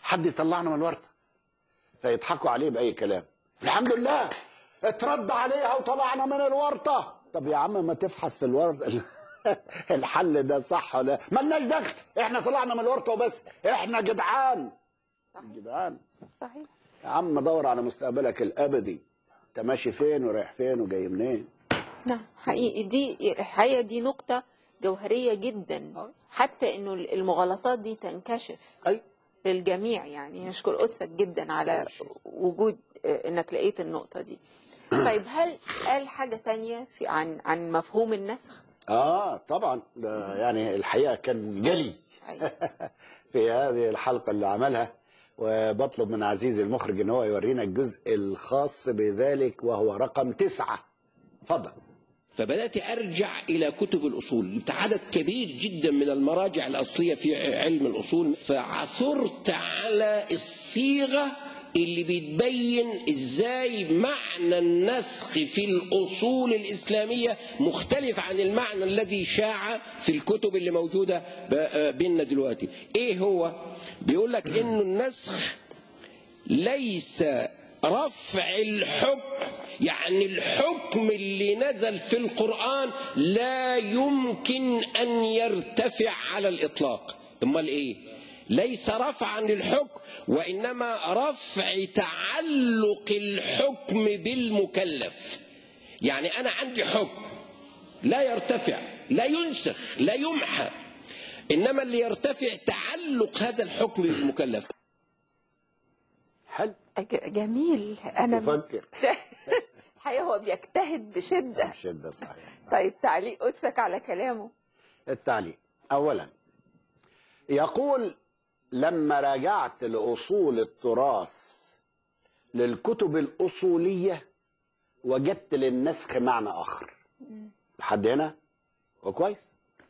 حد يطلعنا من الورطه فيضحكوا عليه باي كلام الحمد لله اترد عليها وطلعنا من الورطه طب يا عم ما تفحص في الورطه الحل ده صح ولا مالناش دخل احنا طلعنا من الورطه وبس احنا جدعان صحيح جدعان صحيح يا عم دور على مستقبلك الابدي انت ماشي فين ورايح فين وجاي منين نعم حقيقي دي الحقيقة دي نقطة جوهرية جدا حتى انه المغالطات دي تنكشف اي للجميع يعني نشكر قدسك جدا على وجود آه، انك لقيت النقطة دي طيب هل قال حاجة تانية في عن عن مفهوم النسخ؟ اه طبعا ده يعني الحقيقه كان جلي أيوة. في هذه الحلقه اللي عملها وبطلب من عزيزي المخرج ان هو يورينا الجزء الخاص بذلك وهو رقم تسعة اتفضل فبدأت أرجع إلى كتب الأصول جبت عدد كبير جدا من المراجع الأصلية في علم الأصول فعثرت على الصيغة اللي بتبين ازاي معنى النسخ في الاصول الاسلاميه مختلف عن المعنى الذي شاع في الكتب اللي موجوده ب- بيننا دلوقتي ايه هو بيقول لك انه النسخ ليس رفع الحكم يعني الحكم اللي نزل في القرآن لا يمكن أن يرتفع على الإطلاق امال إيه ليس رفعا للحكم وإنما رفع تعلق الحكم بالمكلف يعني أنا عندي حكم لا يرتفع لا ينسخ لا يمحى إنما اللي يرتفع تعلق هذا الحكم بالمكلف حلو ج- جميل انا مفكر الحقيقة هو بيجتهد بشدة شدة صحيح طيب تعليق قدسك على كلامه التعليق اولا يقول لما راجعت لاصول التراث للكتب الاصوليه وجدت للنسخ معنى اخر لحد هنا وكويس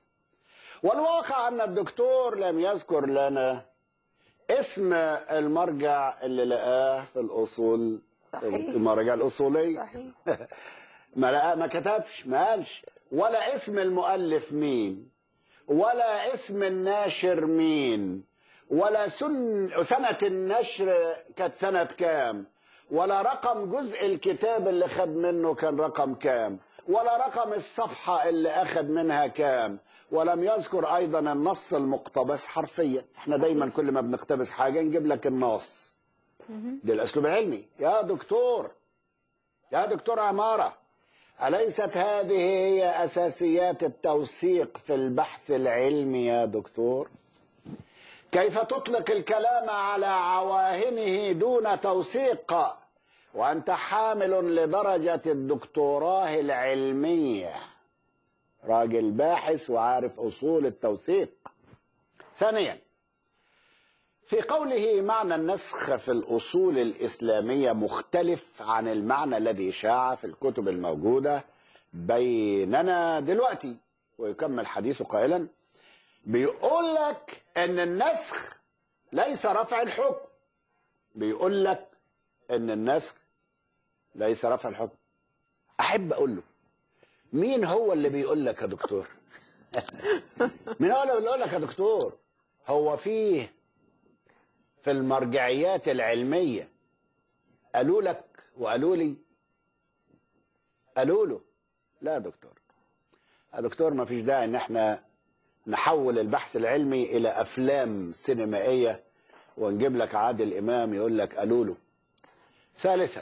والواقع ان الدكتور لم يذكر لنا اسم المرجع اللي لقاه في الاصول صحيح. المراجع الاصوليه صحيح ما لقى ما كتبش ما قالش ولا اسم المؤلف مين ولا اسم الناشر مين ولا سن سنة النشر كانت سنة كام ولا رقم جزء الكتاب اللي خد منه كان رقم كام ولا رقم الصفحة اللي أخد منها كام ولم يذكر أيضا النص المقتبس حرفيا احنا دايما كل ما بنقتبس حاجة نجيب لك النص ده الأسلوب العلمي يا دكتور يا دكتور عمارة أليست هذه هي أساسيات التوثيق في البحث العلمي يا دكتور كيف تطلق الكلام على عواهنه دون توثيق وأنت حامل لدرجة الدكتوراه العلمية راجل باحث وعارف أصول التوثيق ثانيا في قوله معنى النسخ في الأصول الإسلامية مختلف عن المعنى الذي شاع في الكتب الموجودة بيننا دلوقتي ويكمل حديثه قائلا بيقول لك ان النسخ ليس رفع الحكم بيقول لك ان النسخ ليس رفع الحكم احب اقول له مين هو اللي بيقول لك يا دكتور مين هو اللي بيقول لك يا دكتور هو فيه في المرجعيات العلمية قالوا لك وقالوا لي قالوا له لا يا دكتور يا دكتور ما فيش داعي ان احنا نحول البحث العلمي الى افلام سينمائية ونجيب لك عادل امام يقول لك قالوا له ثالثا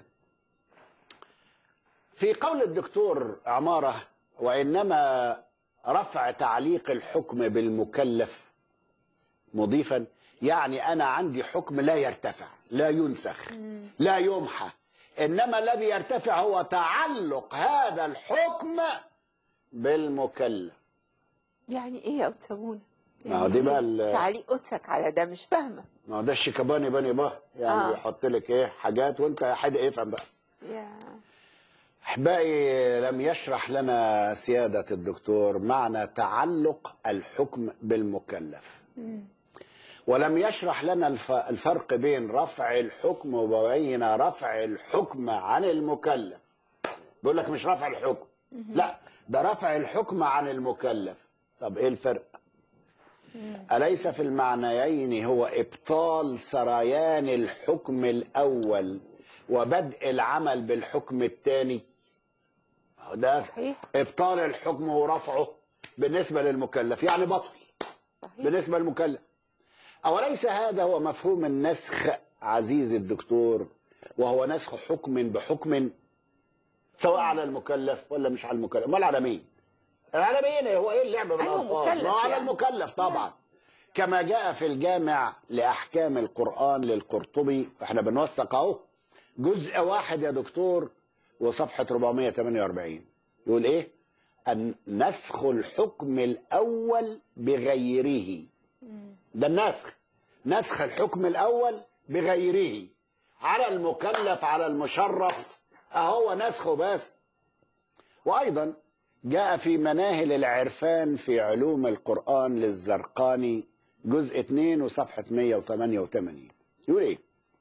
في قول الدكتور عمارة وإنما رفع تعليق الحكم بالمكلف مضيفا يعني أنا عندي حكم لا يرتفع لا ينسخ لا يمحى إنما الذي يرتفع هو تعلق هذا الحكم بالمكلف يعني ايه يا أتسابونا ما هو دي بقى ال- تعليق قدسك على ده مش فاهمة ما هو ده الشيكاباني بني باه يعني آه. يحط لك ايه حاجات وانت يا حد افهم بقى يا احبائي لم يشرح لنا سياده الدكتور معنى تعلق الحكم بالمكلف ولم يشرح لنا الف- الفرق بين رفع الحكم وبين رفع الحكم عن المكلف بيقول لك مش رفع الحكم لا ده رفع الحكم عن المكلف طب ايه الفرق أليس في المعنيين هو إبطال سريان الحكم الأول وبدء العمل بالحكم الثاني ده صحيح. إبطال الحكم ورفعه بالنسبة للمكلف يعني بطل صحيح بالنسبة للمكلف أوليس هذا هو مفهوم النسخ عزيزي الدكتور وهو نسخ حكم بحكم سواء على المكلف ولا مش على المكلف امال على مين على مين هو ايه اللعب بالالفاظ مكلف ما هو على يعني. المكلف طبعا كما جاء في الجامع لاحكام القران للقرطبي احنا بنوثق اهو جزء واحد يا دكتور وصفحه 448 يقول ايه أن نسخ الحكم الاول بغيره ده النسخ نسخ الحكم الاول بغيره على المكلف على المشرف اهو نسخه بس وايضا جاء في مناهل العرفان في علوم القران للزرقاني جزء 2 وصفحه 188 يقول ايه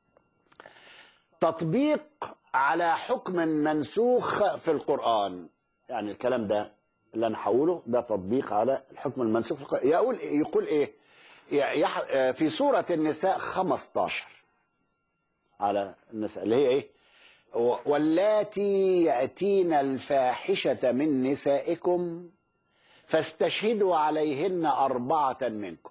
تطبيق على حكم منسوخ في القران يعني الكلام ده اللي انا هقوله ده تطبيق على الحكم المنسوخ في القران يقول يقول ايه يح- في سوره النساء 15 على النساء اللي هي ايه واللاتي يأتين الفاحشة من نسائكم فاستشهدوا عليهن أربعة منكم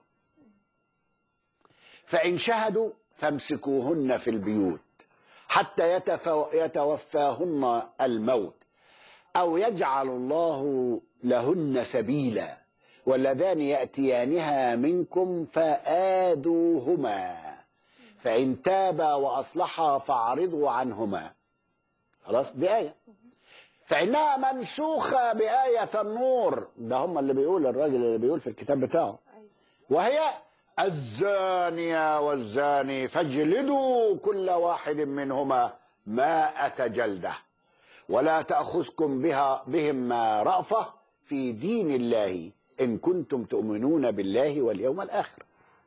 فإن شهدوا فامسكوهن في البيوت حتى يتفو يتوفاهن الموت أو يجعل الله لهن سبيلا واللذان يأتيانها منكم فآذوهما فإن تابا وأصلحا فأعرضوا عنهما خلاص دي آية فإنها منسوخة بآية النور ده هم اللي بيقول الراجل اللي بيقول في الكتاب بتاعه أيوة. وهي الزانية والزاني فاجلدوا كل واحد منهما مائة جلدة ولا تأخذكم بها بهما رأفة في دين الله إن كنتم تؤمنون بالله واليوم الآخر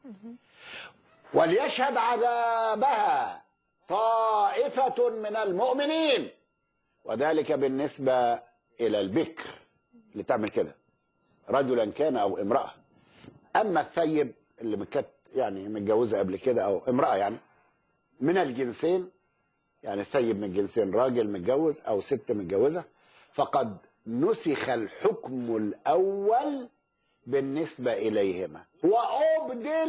وليشهد عذابها طائفة من المؤمنين وذلك بالنسبة إلى البكر اللي تعمل كده رجلا كان أو امرأة أما الثيب اللي كانت يعني متجوزة قبل كده أو امرأة يعني من الجنسين يعني الثيب من الجنسين راجل متجوز أو ست متجوزة فقد نسخ الحكم الأول بالنسبة إليهما وأبدل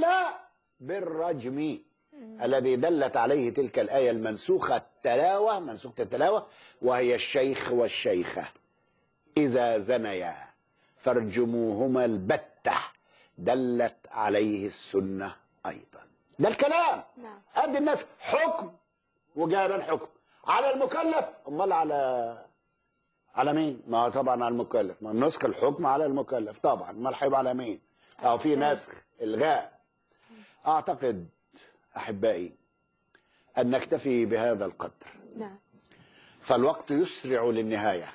بالرجم الذي دلت عليه تلك الآية المنسوخة التلاوة منسوخة التلاوة وهي الشيخ والشيخة إذا زنيا فارجموهما البتة دلت عليه السنة أيضا ده الكلام نعم. أدي الناس حكم وجاب الحكم على المكلف أمال على على مين؟ ما هو طبعا على المكلف ما نسخ الحكم على المكلف طبعا امال هيبقى على مين؟ أو في نسخ إلغاء أعتقد أحبائي أن نكتفي بهذا القدر نعم فالوقت يسرع للنهاية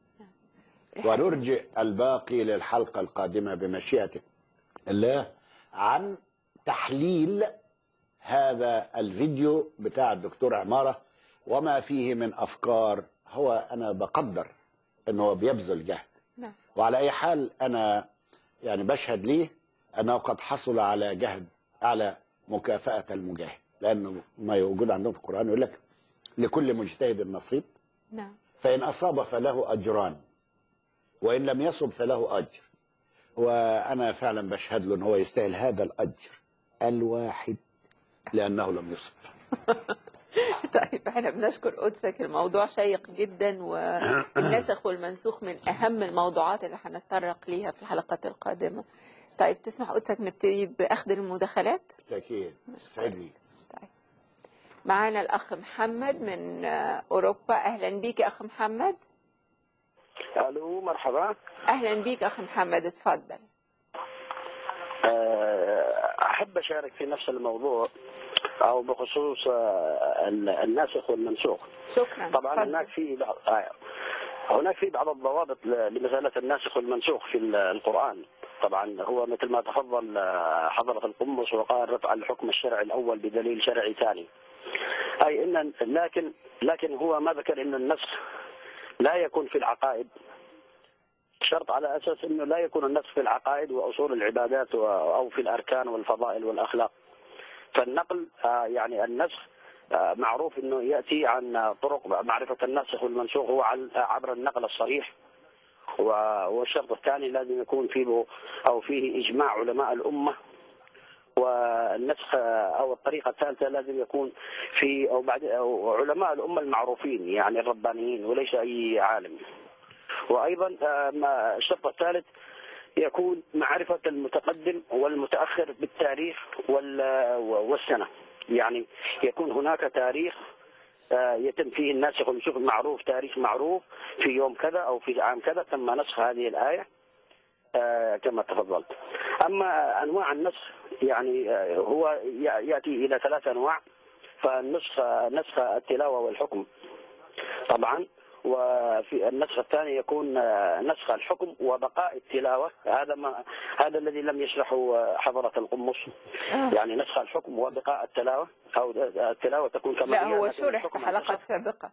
ونرجئ الباقي للحلقة القادمة بمشيئة الله عن تحليل هذا الفيديو بتاع الدكتور عمارة وما فيه من أفكار هو أنا بقدر أنه بيبذل جهد نعم وعلى أي حال أنا يعني بشهد ليه أنه قد حصل على جهد على مكافأة المجاهد لأنه ما يوجد عندهم في القرآن يقول لك لكل مجتهد نصيب نعم فإن أصاب فله أجران وإن لم يصب فله أجر وأنا فعلا بشهد له أن هو يستاهل هذا الأجر الواحد لأنه لم يصب طيب احنا بنشكر قدسك الموضوع شيق جدا والنسخ والمنسوخ من اهم الموضوعات اللي هنتطرق ليها في الحلقات القادمه طيب تسمح قدسك نبتدي باخذ المداخلات أكيد سعدني طيب معانا الاخ محمد من آه، اوروبا اهلا بيك يا اخ محمد الو مرحبا اهلا بيك اخ محمد اتفضل آه، احب اشارك في نفس الموضوع او بخصوص آه، الناسخ والمنسوخ شكرا طبعا اتفضل. هناك في بعض آه، هناك في بعض الضوابط ل- لمساله الناسخ والمنسوخ في ال- القران طبعا هو مثل ما تفضل آه، حضره القمص وقال رفع الحكم الشرعي الاول بدليل شرعي ثاني اي ان لكن لكن هو ما ذكر ان النسخ لا يكون في العقائد شرط على اساس انه لا يكون النسخ في العقائد واصول العبادات و- او في الاركان والفضائل والاخلاق. فالنقل آه، يعني النسخ آه، معروف انه ياتي عن طرق معرفه الناسخ والمنسوخ هو عن- عبر النقل الصريح و- والشرط الثاني لازم يكون فيه او فيه اجماع علماء الامه والنسخ او الطريقه الثالثه لازم يكون في او بعد أو علماء الامه المعروفين يعني الربانيين وليس اي عالم. وايضا آه، ما- الشرط الثالث يكون معرفه المتقدم والمتاخر بالتاريخ وال- والسنه. يعني يكون هناك تاريخ آه، يتم فيه الناسخ والمنسوخ معروف تاريخ معروف في يوم كذا او في عام كذا تم نسخ هذه الايه آه، كما تفضلت. اما انواع النسخ يعني آه، هو ي- ياتي الى ثلاث انواع فالنسخ نسخ التلاوه والحكم طبعا وفي النسخ الثاني يكون آه، نسخ الحكم وبقاء التلاوه هذا ما هذا الذي لم يشرحه آه، حضره القمص آه. يعني نسخ الحكم وبقاء التلاوه او التلاوه تكون كما لا هي هو لكن شرح في الحكم حلقات سابقة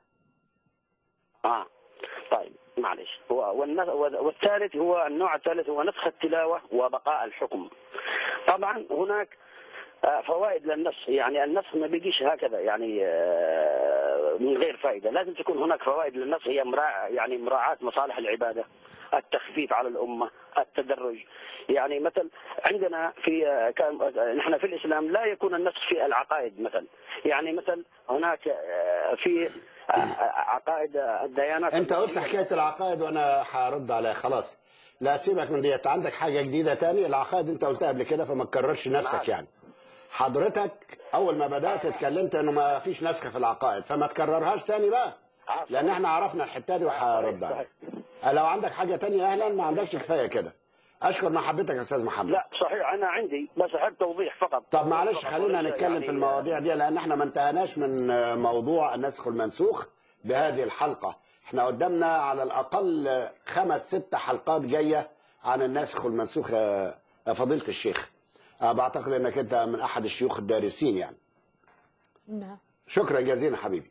اه طيب معلش هو والن- والثالث هو النوع الثالث هو نسخ التلاوة وبقاء الحكم طبعا هناك آه، فوائد للنسخ يعني النسخ ما بيجيش هكذا يعني آه، من غير فائدة لازم تكون هناك فوائد للنسخ هي مراع يعني مراعاة مصالح العبادة التخفيف على الأمة التدرج يعني مثل عندنا في آه، كان آه، نحن في الإسلام لا يكون النسخ في العقائد مثلا يعني مثل هناك آه، في آه، عقائد الديانات انت قلت حكايه العقائد وانا هرد عليها خلاص لا سيبك من ديت عندك حاجه جديده تاني العقائد انت قلتها قبل كده فما تكررش نفسك معاك. يعني حضرتك اول ما بدات اتكلمت انه ما فيش نسخ في العقائد فما تكررهاش تاني بقى لان احنا عرفنا الحته دي وهرد عليها لو عندك حاجه تانية اهلا ما عندكش كفايه كده اشكر محبتك يا استاذ محمد لا صحيح انا عندي بس احب توضيح فقط طب معلش فقط خلينا وليس نتكلم يعني في المواضيع دي لان احنا ما انتهناش من موضوع النسخ والمنسوخ بهذه الحلقه احنا قدامنا على الاقل خمس ست حلقات جايه عن النسخ والمنسوخ يا يا فضيله الشيخ أه بعتقد انك انت من احد الشيوخ الدارسين يعني نعم شكرا جزيلا حبيبي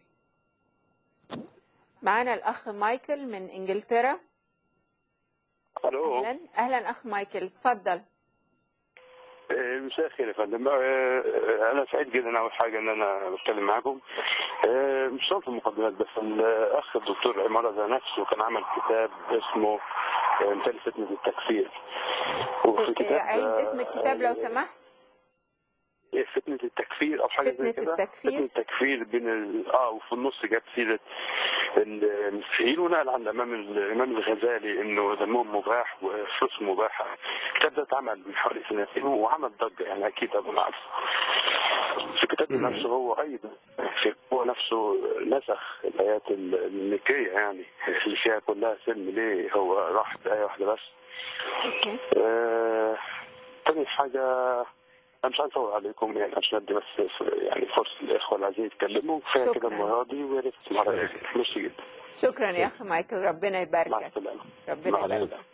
معنا الأخ مايكل من إنجلترا الو أهلا أهلا أخ مايكل تفضل آه، مساء الخير يا فندم آه، انا سعيد جدا اول حاجه ان انا بتكلم معاكم آه، مش شرط المقدمات بس الاخ الدكتور عمارة ذا نفسه كان عمل كتاب اسمه آه، مثال فتنه التكفير وفي كتاب عيد آه، اسم الكتاب لو سمحت إيه، فتنة التكفير أو حاجة فتنة زي كده التكفير. فتنة التكفير بين ال... اه وفي النص جاب سيرة المسيحيين ونقل عن الإمام الإمام الغزالي إنه دمهم مباح وفلوسهم مباحة الكتاب ده اتعمل من حوالي سنتين وعمل ضجة يعني أكيد أبو معروف في الكتاب نفسه هو أيضا في هو نفسه نسخ الآيات المكية يعني اللي فيها كلها سلم ليه هو راح بآية واحدة بس أوكي آه، تاني حاجة أنا مش عايز أطول عليكم يعني عشان أدي بس يعني فرصة للإخوة اللي عايزين يتكلموا كفاية شكراً. كده المرة دي ويا ريت المرة الجاية ميرسي جدا شكرا يا أخ مايكل ربنا مع يباركك السلامة ربنا مع يبارك السلامة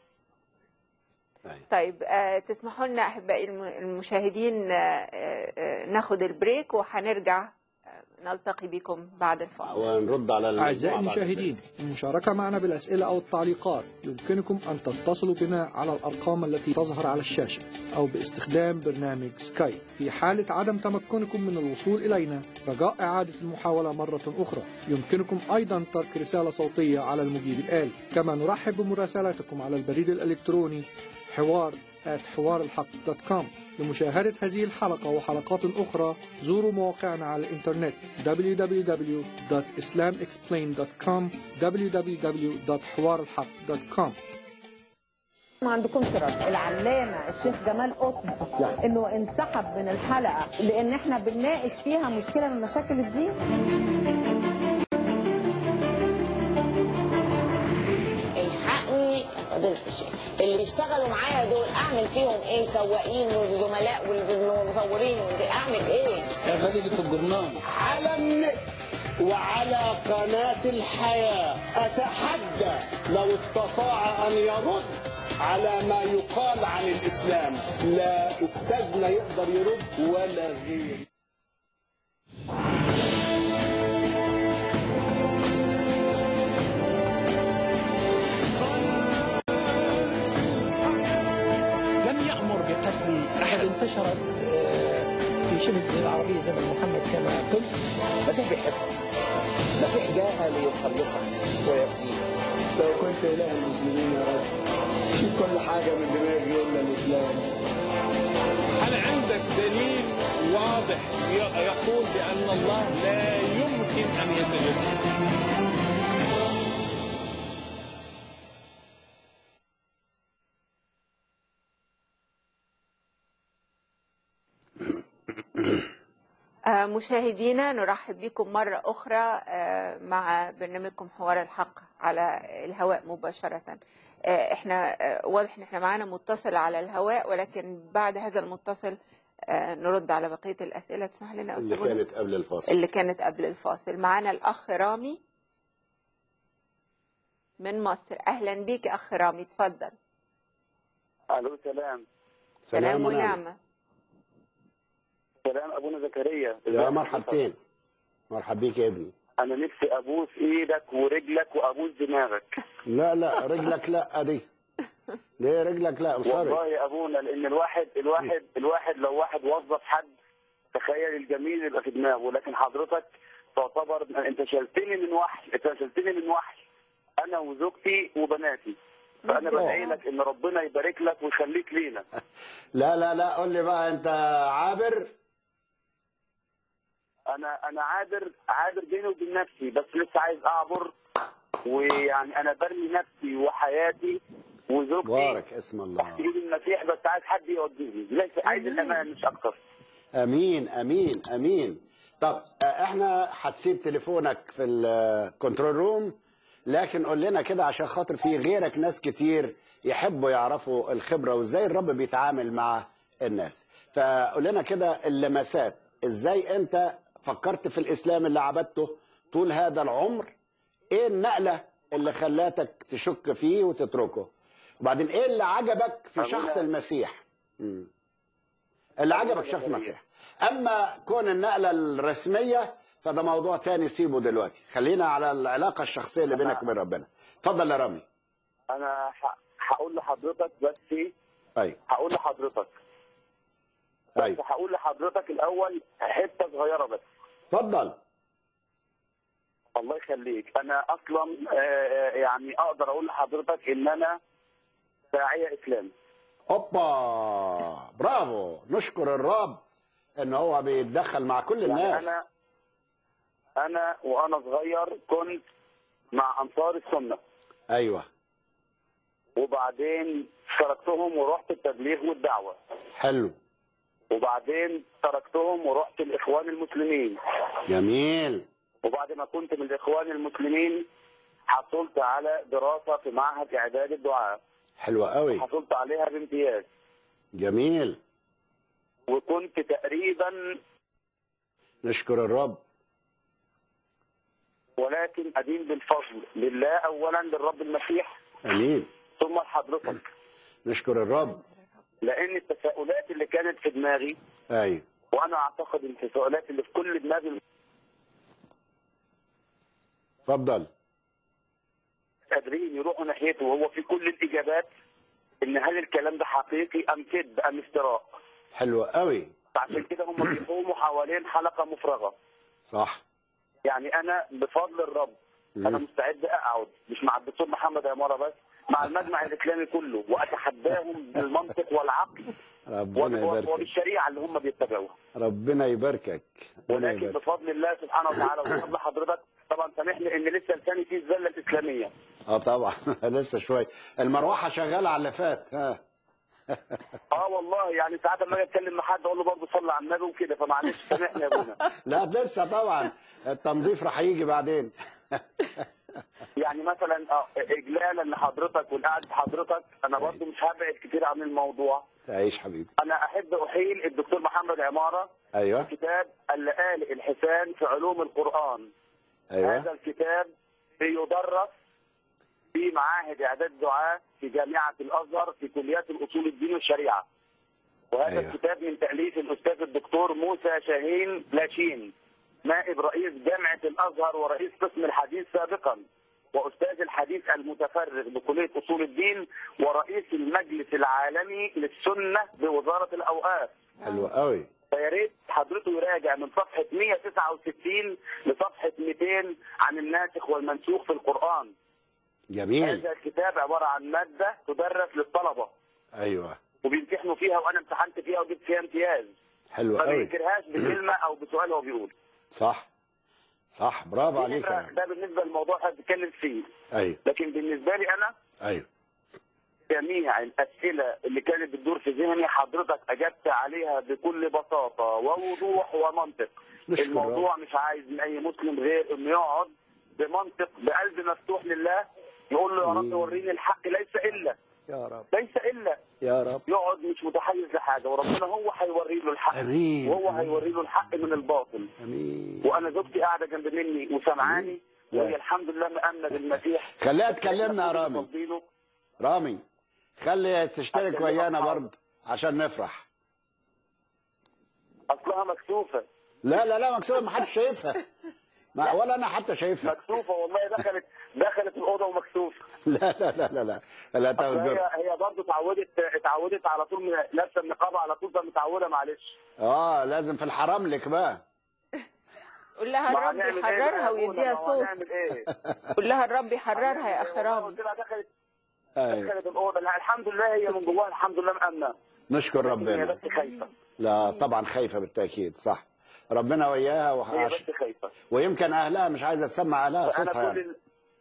طيب آه، تسمحوا لنا أحبائي الم- المشاهدين آه، آه، آه، ناخد البريك وهنرجع آه، نلتقي بكم بعد الفاصل ونرد على الموضوع أعزائي بعد المشاهدين المشاركة معنا بالأسئلة أو التعليقات يمكنكم أن تتصلوا بنا على الأرقام التي تظهر على الشاشة أو باستخدام برنامج سكايب في حالة عدم تمكنكم من الوصول إلينا رجاء إعادة المحاولة مرة أخرى يمكنكم أيضا ترك رسالة صوتية على المجيب الآلي كما نرحب بمراسلاتكم على البريد الإلكتروني حوار حوار الحق دوت كوم لمشاهدة هذه الحلقة وحلقات أخرى زوروا مواقعنا على الإنترنت www.islamexplained.com www.حوارالحق.com ما عندكمش رد العلامه الشيخ جمال قطب انه انسحب من الحلقه لان احنا بنناقش فيها مشكله من مشاكل الدين الحقني فضيلة الشيخ اللي بيشتغلوا معايا دول اعمل فيهم ايه سواقين وزملاء والمصورين اعمل ايه على النت وعلى قناة الحياة أتحدى لو استطاع أن يرد على ما يقال عن الإسلام لا أستاذنا يقدر يرد ولا غير انتشرت آه، في شبه الجزيرة العربية زمن محمد كما قلت المسيح بيحبك المسيح جاء ليخلصك ويفديك لو كنت إله المسلمين يا رب شيل كل حاجة من دماغي إلا الإسلام هل عندك دليل واضح ي- يقول بأن الله لا يمكن أن يتجسد آه، مشاهدينا نرحب بكم مرة أخرى آه، مع برنامجكم حوار الحق على الهواء مباشرة آه، احنا آه، واضح ان احنا معانا متصل على الهواء ولكن بعد هذا المتصل آه، نرد على بقية الأسئلة تسمح لنا اللي أستاذ كانت قبل الفاصل اللي كانت قبل الفاصل معانا الأخ رامي من مصر أهلا بيك يا أخ رامي اتفضل الو سلام سلام ونعم. ونعمة سلام ابونا زكريا يا مرحبتين مرحب بيك يا ابني انا نفسي ابوس ايدك ورجلك وابوس دماغك لا لا رجلك لا دي ليه رجلك لا والله سوري يا ابونا لان الواحد الواحد الواحد لو واحد وظف حد تخيل الجميل يبقى في دماغه لكن حضرتك تعتبر انت شلتني من وحي انت شلتني من وحي انا وزوجتي وبناتي فانا بدعي لك ان ربنا يبارك لك ويخليك لينا لا لا لا قول لي بقى انت عابر انا انا عابر عابر بيني وبين نفسي بس لسه عايز اعبر ويعني انا برمي نفسي وحياتي وزوجتي بارك اسم الله تحت ايد المسيح بس عايز حد يوديني ليس عايز الامان مش اكتر امين امين امين طب آه، احنا هتسيب تليفونك في الكنترول روم لكن قول لنا كده عشان خاطر في غيرك ناس كتير يحبوا يعرفوا الخبره وازاي الرب بيتعامل مع الناس فقول لنا كده اللمسات ازاي انت فكرت في الاسلام اللي عبدته طول هذا العمر ايه النقله اللي خلاتك تشك فيه وتتركه وبعدين ايه اللي عجبك في شخص المسيح مم. اللي عجبك شخص المسيح اما كون النقله الرسميه فده موضوع تاني سيبه دلوقتي خلينا على العلاقه الشخصيه اللي بينك وبين ربنا اتفضل يا رامي انا ح- هقول لحضرتك بس ايوه هقول لحضرتك بس ايوه هقول لحضرتك الاول حته صغيره بس اتفضل الله يخليك انا اصلا آه، يعني اقدر اقول لحضرتك ان انا داعيه اسلامي اوبا برافو نشكر الرب ان هو بيتدخل مع كل يعني الناس انا انا وانا صغير كنت مع انصار السنه ايوه وبعدين تركتهم ورحت التبليغ والدعوه حلو وبعدين تركتهم ورحت الاخوان المسلمين جميل وبعد ما كنت من الاخوان المسلمين حصلت على دراسه في معهد اعداد الدعاء حلو قوي حصلت عليها بامتياز جميل وكنت تقريبا نشكر الرب ولكن ادين بالفضل لله اولا للرب المسيح امين ثم لحضرتك نشكر الرب لان التساؤلات اللي كانت في دماغي ايوه وانا اعتقد ان التساؤلات اللي في كل دماغ اتفضل قادرين يروحوا ناحيته وهو في كل الاجابات ان هل الكلام ده حقيقي ام كذب ام افتراء حلو قوي فعشان كده هم بيقوموا حوالين حلقه مفرغه صح يعني انا بفضل الرب انا مم. مستعد اقعد مش مع الدكتور محمد عماره بس مع المجمع الاسلامي كله واتحداهم بالمنطق والعقل ربنا وب- يباركك وبالشريعه اللي هم بيتبعوها ربنا يباركك ربنا ولكن يباركك بفضل الله سبحانه وتعالى وبفضل حضرتك طبعا سامحني ان لسه لساني فيه الزله الاسلاميه اه طبعا لسه شويه المروحه شغاله على اللي فات ها اه والله يعني ساعات لما اجي اتكلم مع حد اقول له برضه صلي على النبي وكده فمعلش سامحني يا ابونا لا لسه طبعا التنظيف راح يجي بعدين يعني مثلا آه، اجلالا لحضرتك والقعده حضرتك انا برضه مش هبعد كتير عن الموضوع تعيش حبيبي انا احب احيل الدكتور محمد عماره ايوه كتاب اللآلئ الحسان في علوم القرآن هذا ايوه الكتاب بيدرس في معاهد إعداد دعاة في جامعة الأزهر في كليات الأصول الدين والشريعة وهذا أيوة. أيوة. الكتاب من تأليف الأستاذ الدكتور موسى شاهين لاشين نائب رئيس جامعة الأزهر ورئيس قسم الحديث سابقا وأستاذ الحديث المتفرغ بكلية أصول الدين ورئيس المجلس العالمي للسنة بوزارة الأوقاف حلو قوي فيا ريت حضرته يراجع من صفحه 169 لصفحه 200 عن الناسخ والمنسوخ في القران جميل هذا الكتاب عباره عن ماده تدرس للطلبه ايوه وبيمتحنوا فيها وانا امتحنت فيها وجبت فيها امتياز حلو ما قوي بينكرهاش بكلمه او بسؤال هو بيقول صح صح برافو عليك ده, يا ده بالنسبه للموضوع اللي بتتكلم فيه ايوه لكن بالنسبه لي انا ايوه جميع الاسئله اللي كانت بتدور في ذهني حضرتك اجبت عليها بكل بساطه ووضوح ومنطق نشكر الموضوع مش عايز من اي مسلم غير انه يقعد بمنطق بقلب مفتوح لله يقول له يا رب آمين. وريني الحق ليس الا يا رب ليس الا يا رب يقعد مش متحيز لحاجه وربنا هو هيوري له الحق امين وهو امين هيوري له الحق من الباطل امين وانا زوجتي قاعده جنب مني وسامعاني وهي الحمد لله مأمنة بالمسيح خليها تكلمنا يا رامي طالبينه. رامي خلي تشترك أكلمك ويانا حاضر. برضه عشان نفرح اصلها مكسوفه لا لا لا مكسوفه ما حدش شايفها ما ولا انا حتى شايفها مكسوفه والله دخلت دخلت الاوضه ومكسوفه لا لا لا لا لا لا أصل تهجر هي هي برضه اتعودت اتعودت على طول من- لابسه النقاب على طول فمتعوده معلش اه لازم في الحرام لك بقى قول لها ما الرب هنعمل إيه يحررها بقى يا أبونا؟ ويديها ما هو صوت هنعمل ايه؟ قول لها الرب يحررها يا اخ والله رامي قلت لها دخلت ايوه دخلت الاوضه لا الحمد لله هي من جواها الحمد لله مأمنه نشكر هي ربنا بس خايفه لا طبعا خايفه بالتاكيد صح ربنا وياها هي وحاش بس خايفه ويمكن اهلها مش عايزه تسمع اهلها فانا صوتها كل يعني. ال...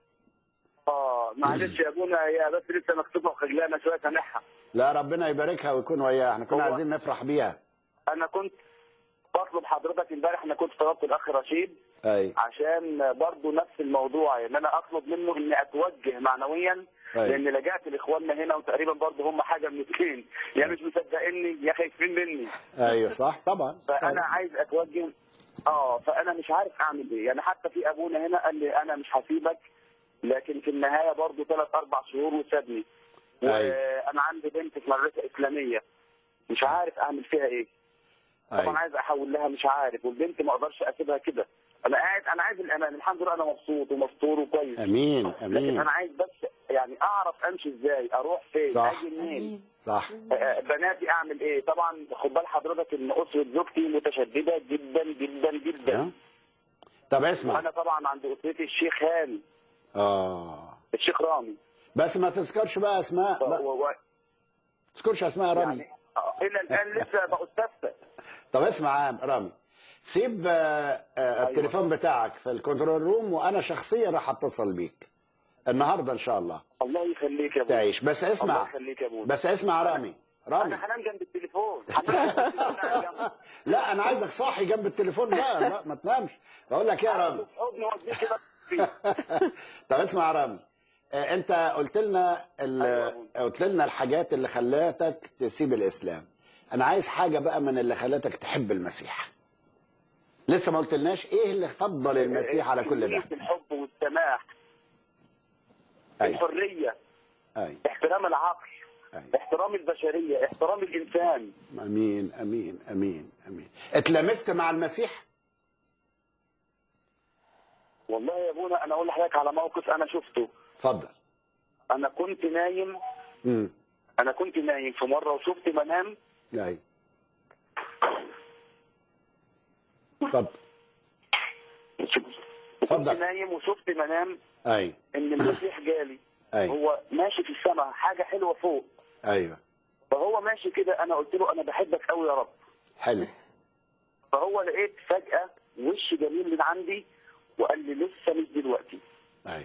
اه معلش يا ابونا هي بس لسه مكتوبه وخجلانه شويه سامحها لا ربنا يباركها ويكون وياها احنا كنا هو- عايزين نفرح بيها انا كنت بطلب حضرتك امبارح انا كنت طلبت الاخ رشيد اي عشان برضه نفس الموضوع ان انا اطلب منه اني اتوجه معنويا أيوة. لان لجأت لاخواننا هنا وتقريبا برضه هم حاجه من الاثنين يا مش مصدقيني يا خايفين مني ايوه صح طبعا فانا طبعا. عايز اتوجه اه فانا مش عارف اعمل ايه يعني حتى في ابونا هنا قال لي انا مش هسيبك لكن في النهايه برضه ثلاث اربع شهور وسابني أيوة. وانا عندي بنت في مدرسه اسلاميه مش عارف اعمل فيها ايه طبعا أيوة. عايز احول لها مش عارف والبنت ما اقدرش اسيبها كده انا قاعد انا عايز الامان الحمد لله انا مبسوط ومستور وكويس امين لكن امين انا عايز بس يعني اعرف امشي ازاي اروح فين صح. اجي منين صح آه، بناتي اعمل ايه طبعا خد بال حضرتك ان اسره زوجتي متشدده جدا جدا جدا ها؟ طب اسمع وانا طبعا عند اسرتي الشيخ هاني اه الشيخ رامي بس ما تذكرش بقى اسماء و- بقى. و- و- تذكرش اسماء رامي يعني آه، الى الان لسه بستفتى طب اسمع عام رامي سيب آه، آه، التليفون بتاعك في الكنترول روم وانا شخصيا راح اتصل بيك النهارده ان شاء الله الله يخليك يا ابو تعيش بس الله اسمع يخليك يا ابو بس اسمع يا رامي رامي انا هنام جنب التليفون هنام جنب التليفون، أنا جنب- لا انا عايزك صاحي جنب التليفون بقى لا ما تنامش بقول لك ايه يا رامي في حضني وأديه كده فيه. طب اسمع يا رامي آه، انت قلت لنا ال- أيوة. قلت لنا الحاجات اللي خلاتك تسيب الاسلام انا عايز حاجه بقى من اللي خلاتك تحب المسيح لسه ما قلتلناش ايه اللي فضل المسيح على كل ده كمية الحب والسماح ايوه الحريه ايوه احترام العقل ايوه احترام البشريه احترام الانسان امين امين امين امين اتلمست مع المسيح والله يا ابونا انا اقول لحضرتك على موقف انا شفته اتفضل انا كنت نايم امم انا كنت نايم في مره وشفت منام ايوه اتفضل كنت اتفضل نايم وشفت منام ايوه ان المسيح جالي ايوه هو ماشي في السماء حاجه حلوه فوق ايوه فهو ماشي كده انا قلت له انا بحبك قوي يا رب حلو فهو لقيت فجاه وش جميل من عندي وقال لي لسه مش دلوقتي ايوه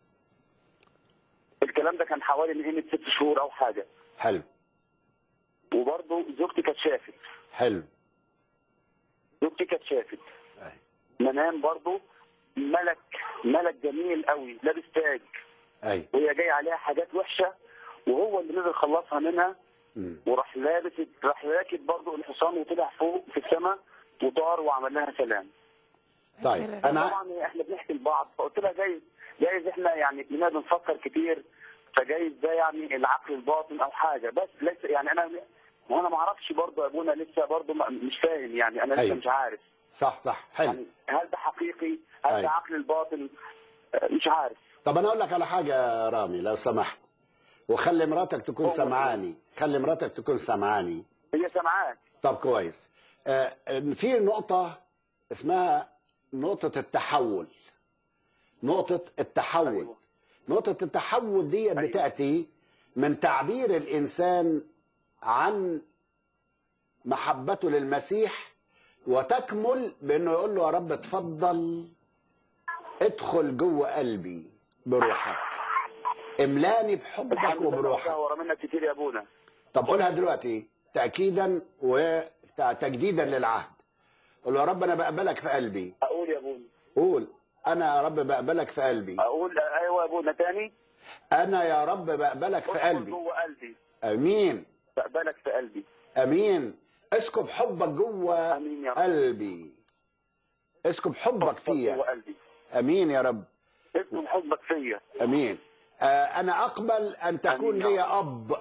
الكلام ده كان حوالي من قيمه ست شهور او حاجه حلو وبرضه زوجتي كانت شافت حلو زوجتي كانت شافت ايوه منام برضه ملك ملك جميل قوي لابس تاج ايوه وهي جايه عليها حاجات وحشه وهو اللي نزل خلصها منها مم. وراح لابس راح راكب برضه الحصان وطلع فوق في السماء وطار وعمل لها سلام طيب انا طبعا احنا بنحكي لبعض فقلت لها جايز جايز احنا يعني كلنا بنفكر كتير فجايز ده يعني العقل الباطن او حاجه بس لسه يعني انا ما انا ما اعرفش برضه يا ابونا لسه برضه ما- مش فاهم يعني انا لسه أيوة. مش عارف صح صح حلو يعني هل ده حقيقي هل أيوة. ده عقل الباطن آه، مش عارف طب انا اقول لك على حاجه يا رامي لو سمحت وخلي مراتك تكون هو- سمعاني خلي مراتك تكون سمعاني هي سامعاك طب كويس آه، في نقطة اسمها نقطة التحول نقطة التحول نقطة التحول دي بتأتي من تعبير الإنسان عن محبته للمسيح وتكمل بأنه يقول له يا رب اتفضل ادخل جوه قلبي بروحك املاني بحبك الحمد لله وبروحك ورا منك كتير يا ابونا طب قولها دلوقتي تأكيدا وتجديدا للعهد قول له يا رب أنا بقبلك في قلبي اقول يا ابونا قول أنا يا رب بقبلك في قلبي اقول ايوه يا ابونا تاني أنا يا رب بقبلك في ادخل قلبي جوه قلبي أمين بقبلك في قلبي أمين اسكب حبك جوه امين يا رب قلبي اسكب حبك جوه فيا قلبي أمين يا رب اسكب حبك فيا أمين آه أنا أقبل أن تكون أمين يا لي أب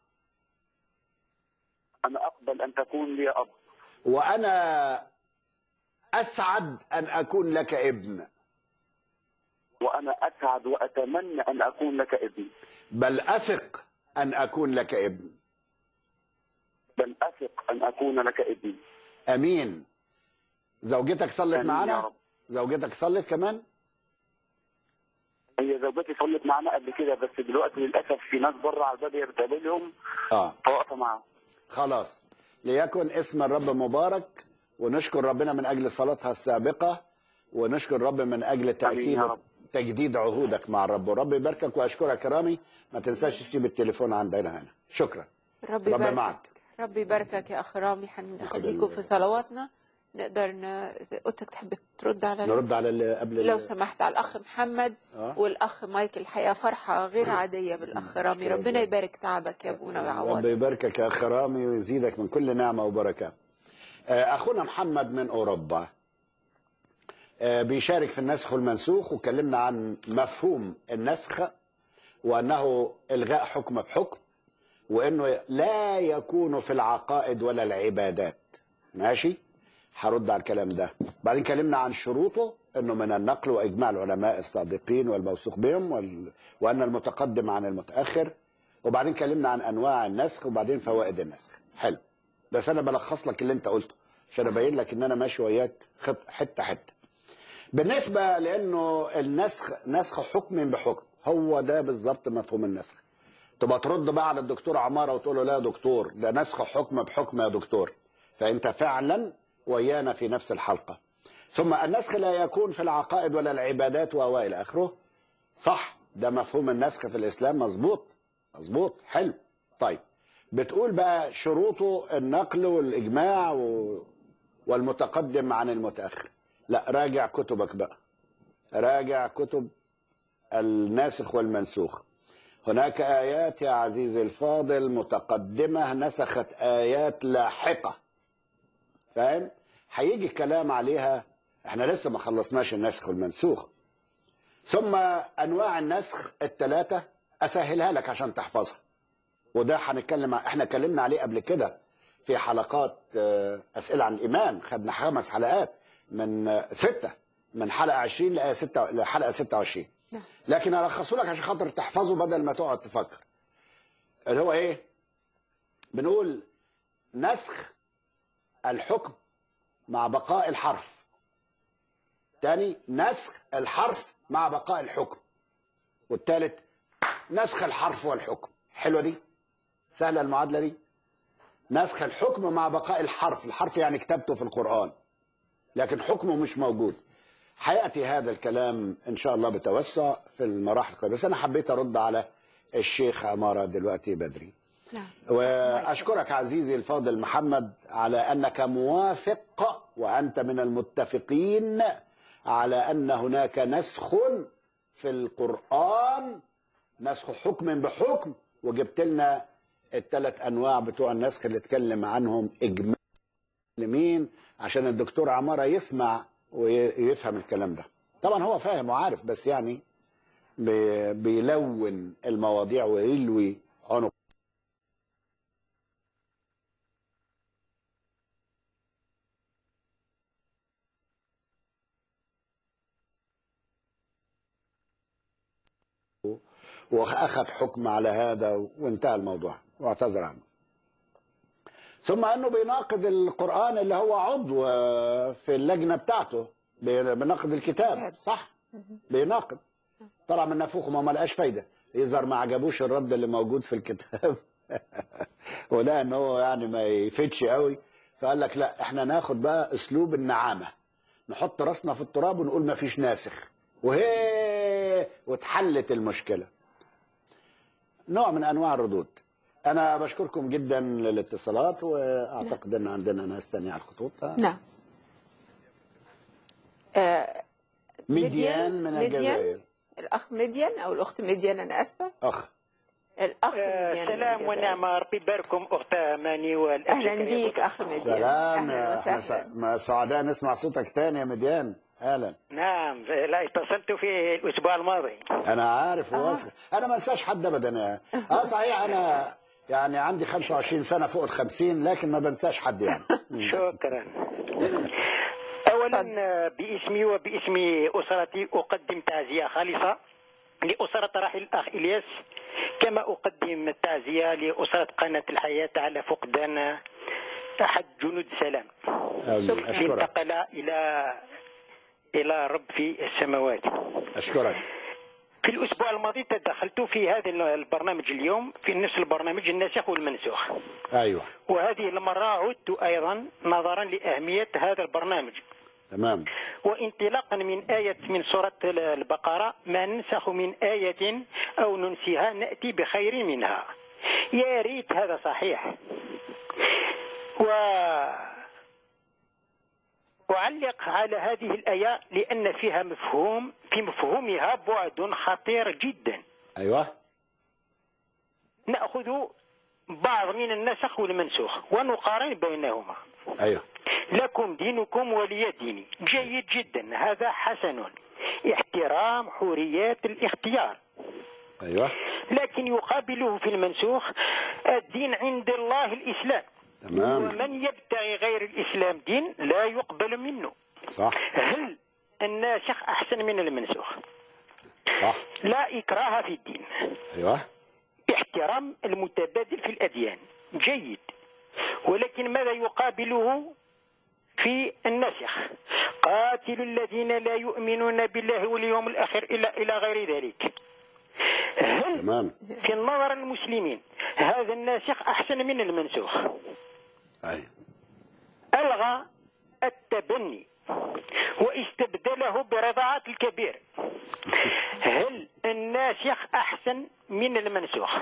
انا اقبل ان تكون لي اب وأنا أسعد أن أكون لك ابن وانا اسعد واتمنى ان اكون لك ابن بل أثق أن أكون لك ابن بل اثق ان اكون لك ابن أمين زوجتك صلت آمين يا معانا رب. زوجتك صلت كمان هي زوجتي صلت معانا قبل كده بس دلوقتي للاسف في ناس بره على الباب يرتبلهم آه فواقفه معاهم خلاص ليكن اسم الرب مبارك ونشكر ربنا من أجل صلاتها السابقة ونشكر رب من أجل تأكيد يا رب. تجديد عهودك مع الرب ورب يباركك وأشكرك كرامي ما تنساش تسيب التليفون عندنا هنا شكرا رب رب يباركك معك رب يباركك يا اخ رامي هنخليكم في صلواتنا نقدر ن... اوضتك تحب ترد على نرد على اللي قبل لو سمحت على الاخ محمد آه. والاخ مايكل الحقيقه فرحه غير عاديه بالاخ رامي ربنا يبارك تعبك يا ابونا رب ويعوضك يباركك يا أخ رامي ويزيدك من كل نعمة وبركة آه، أخونا محمد من أوروبا آه، بيشارك في النسخ والمنسوخ وكلمنا عن مفهوم النسخ وأنه إلغاء حكم بحكم وأنه لا يكون في العقائد ولا العبادات ماشي هرد على الكلام ده بعدين كلمنا عن شروطه انه من النقل واجماع العلماء الصادقين والموثوق بهم وال... وان المتقدم عن المتاخر وبعدين كلمنا عن انواع النسخ وبعدين فوائد النسخ حلو بس انا بلخص لك اللي انت قلته عشان ابين لك ان انا ماشي وياك خط حته حته بالنسبه لانه النسخ نسخ حكم بحكم هو ده بالظبط مفهوم النسخ تبقى ترد بقى على الدكتور عماره وتقول له لا يا دكتور ده نسخ حكم بحكم يا دكتور فانت فعلا ويانا في نفس الحلقه ثم النسخ لا يكون في العقائد ولا العبادات والى اخره صح ده مفهوم النسخ في الاسلام مظبوط مظبوط حلو طيب بتقول بقى شروطه النقل والاجماع و... والمتقدم عن المتاخر لا راجع كتبك بقى راجع كتب الناسخ والمنسوخ هناك آيات يا عزيزي الفاضل متقدمة نسخت آيات لاحقة فاهم؟ هيجي كلام عليها احنا لسه ما خلصناش النسخ والمنسوخ ثم أنواع النسخ الثلاثة أسهلها لك عشان تحفظها وده هنتكلم احنا اتكلمنا عليه قبل كده في حلقات آه، أسئلة عن الإيمان خدنا خمس حلقات من آه، ستة من حلقة 20 لآية ستة لحلقة 26 لكن ألخصه لك عشان خاطر تحفظه بدل ما تقعد تفكر اللي هو إيه؟ بنقول نسخ الحكم مع بقاء الحرف تاني نسخ الحرف مع بقاء الحكم والتالت نسخ الحرف والحكم حلوة دي سهلة المعادلة دي نسخ الحكم مع بقاء الحرف الحرف يعني كتابته في القرآن لكن حكمه مش موجود هيأتي هذا الكلام إن شاء الله بتوسع في المراحل القادمة بس أنا حبيت أرد على الشيخ عمارة دلوقتي بدري نعم وأشكرك عزيزي الفاضل محمد على أنك موافق وأنت من المتفقين على أن هناك نسخ في القرآن نسخ حكم بحكم وجبت لنا الثلاث أنواع بتوع النسخ اللي اتكلم عنهم إجماع مين عشان الدكتور عمارة يسمع ويفهم الكلام ده طبعا هو فاهم وعارف بس يعني بي- بيلون المواضيع ويلوي عنق واخذ حكم على هذا وانتهى الموضوع واعتذر عنه ثم انه بيناقض القران اللي هو عضو آه، في اللجنه بتاعته بي- بيناقض الكتاب صح بيناقض طلع من نافوخه ما ما لقاش فايده يظهر ما عجبوش الرد اللي موجود في الكتاب ولقى ان هو يعني ما يفيدش قوي فقال لك لا احنا ناخد بقى اسلوب النعامه نحط راسنا في التراب ونقول ما فيش ناسخ وهي واتحلت المشكله نوع من انواع الردود انا بشكركم جدا للاتصالات واعتقد ان عندنا ناس تانية على الخطوط نعم آه، ميديان من ميديان؟ الجزائر الأخ ميديان أو الأخت ميديان أنا آسفة اخ الأخ آه، ميديان من سلام الجزائر. ونعمة ربي يباركم أختها ماني والأخ أهلا زكريا بيك بطرس. أخ ميديان سلام أهلا احنا وسهلا سع- ما سعداء نسمع صوتك تاني يا مديان اهلا نعم لا اتصلت في الأسبوع الماضي انا عارف وواثق انا ما انساش حد ابدا يا- اه صحيح انا يعني عندي 25 سنه فوق ال 50 لكن ما بنساش حد يعني شكرا أولا آه، باسمي وباسم أسرتي أقدم تعزية خالصة لأسرة راحل الأخ إلياس كما أقدم التعزية لأسرة قناة الحياة على فقدان أحد جنود سلام آمين. اشكرك انتقل إلى إلى رب في السماوات اشكرك في الأسبوع الماضي تدخلت في هذا البرنامج اليوم في نفس البرنامج الناسخ والمنسوخ ايوه وهذه المرة عدت أيضا نظرا لأهمية هذا البرنامج تمام وانطلاقا من آية من سورة البقرة ما ننسخ من آية أو ننسيها نأتي بخير منها يا ريت هذا صحيح و أعلق على هذه الآية لأن فيها مفهوم في مفهومها بعد خطير جدا ايوه نأخذ بعض من النسخ والمنسوخ ونقارن بينهما ايوه لكم دينكم ولي ديني جيد جدا هذا حسن احترام حريات الاختيار ايوه لكن يقابله في المنسوخ الدين عند الله الإسلام تمام ومن يبتغي غير الإسلام دين لا يقبل منه صح هل الناسخ أحسن من المنسوخ صح لا إكراه في الدين ايوه احترام المتبادل في الأديان جيد ولكن ماذا يقابله في النسخ قاتلوا الذين لا يؤمنون بالله واليوم الآخر إلى إلى غير ذلك هل تمام في النظر المسلمين هذا الناسخ أحسن من المنسوخ ايوه ألغى التبني واستبدله برضاعة الكبير هل الناسخ أحسن من المنسوخ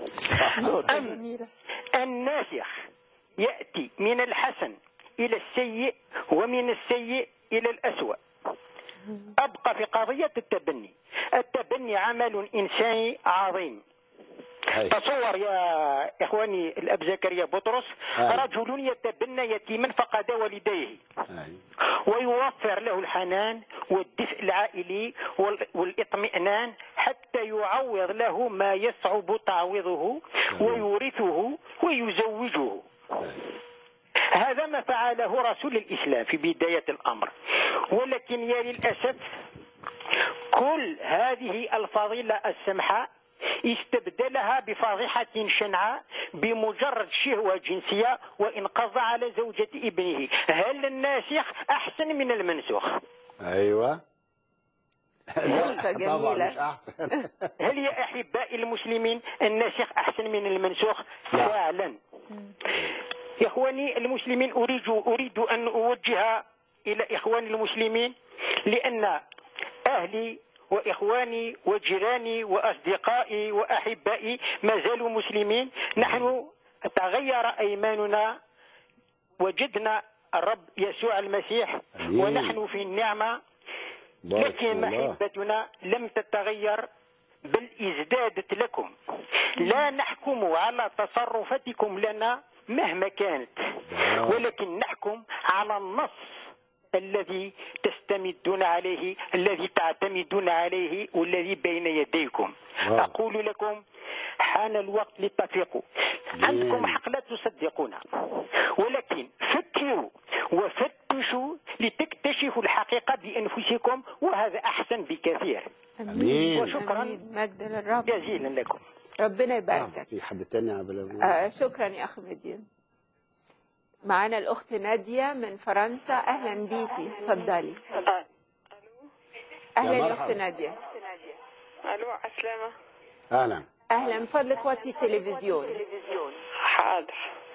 أم الناسخ يأتي من الحسن إلى السيء ومن السيء إلى الأسوأ أبقى في قضية التبني التبني عمل إنساني عظيم هاي. تصور يا إخواني الأب زكريا بطرس هاي. رجل يتبنى يتيما فقد والديه ايوه ويوفر له الحنان والدفء العائلي وال- والاطمئنان حتى يعوض له ما يصعب تعويضه ويورثه ويزوجه هذا ما فعله رسول الإسلام في بداية الأمر ولكن يا للأسف كل هذه الفضيلة السمحة استبدلها بفاضحة شنعاء بمجرد شهوة جنسية وإنقاذ على زوجة ابنه هل الناسخ أحسن من المنسوخ ايوه نقطة طبعا جميلة. مش احسن هل يا أحبائي المسلمين الناسخ أحسن من المنسوخ لا. فعلا يا إخواني المسلمين أريد أريد أن أوجه إلى إخواني المسلمين لأن أهلي وإخواني وجيراني وأصدقائي وأحبائي ما زالوا مسلمين نحن تغير أيماننا وجدنا الرب يسوع المسيح أمين. ونحن في النعمة بارك لكن الله محبتنا لم تتغير بل ازدادت لكم لا نحكم على تصرفاتكم لنا مهما كانت ولكن نحكم على النص الذي تستمدون عليه الذي تعتمدون عليه والذي بين يديكم واو. أقول لكم حان الوقت للتفيق عندكم حق لا تصدقون ولكن فكروا وفتشوا لتكتشفوا الحقيقة بأنفسكم وهذا أحسن بكثير امين وشكرا أمين. مجد للرب جزيلا لكم ربنا آه، يباركك في حد تاني قبل آه شكرا يا أخ مدين معانا الأخت نادية من فرنسا أهلا بيكي اتفضلي أهلا يا يا مرحبا. أخت نادية الو عسلامة اهلا أهلا من فضلك وطي التلفزيون حاضر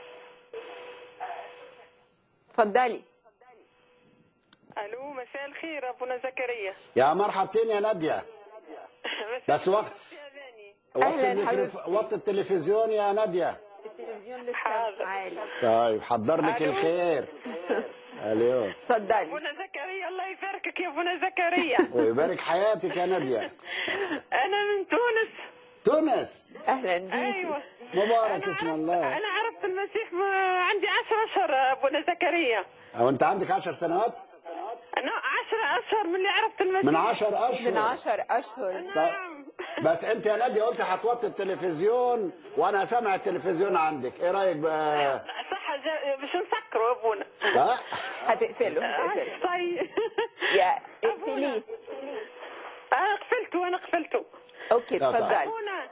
اتفضلي الو مساء الخير ابونا زكريا يا مرحبتين يا ناديه بس وقت وطي أهلاً الميكروف- حبيبتي. وطي التلفزيون يا ناديه التلفزيون لسه عالي طيب حضر لك ألو. الخير اليوم اتفضلي ابونا زكريا الله يباركك يا ابونا زكريا ويبارك حياتك يا ناديه انا من تونس تونس أهلا بيكي ايوه مبارك اسم الله انا عرفت المسيح ما عندي عشر اشهر ابونا زكريا او انت عندك عشر سنوات انا عشر اشهر من اللي عرفت المسيح من عشر اشهر من عشر أشهر طيب. بس انت يا ناديه قلت هتوطي التلفزيون وانا سامع التلفزيون عندك ايه رايك بقى صح جا- مش نسكروا ابونا لا هتقفله هتقفله طيب يا اقفليه انا قفلته انا قفلته اوكي لا، طيب. اتفضلي ابونا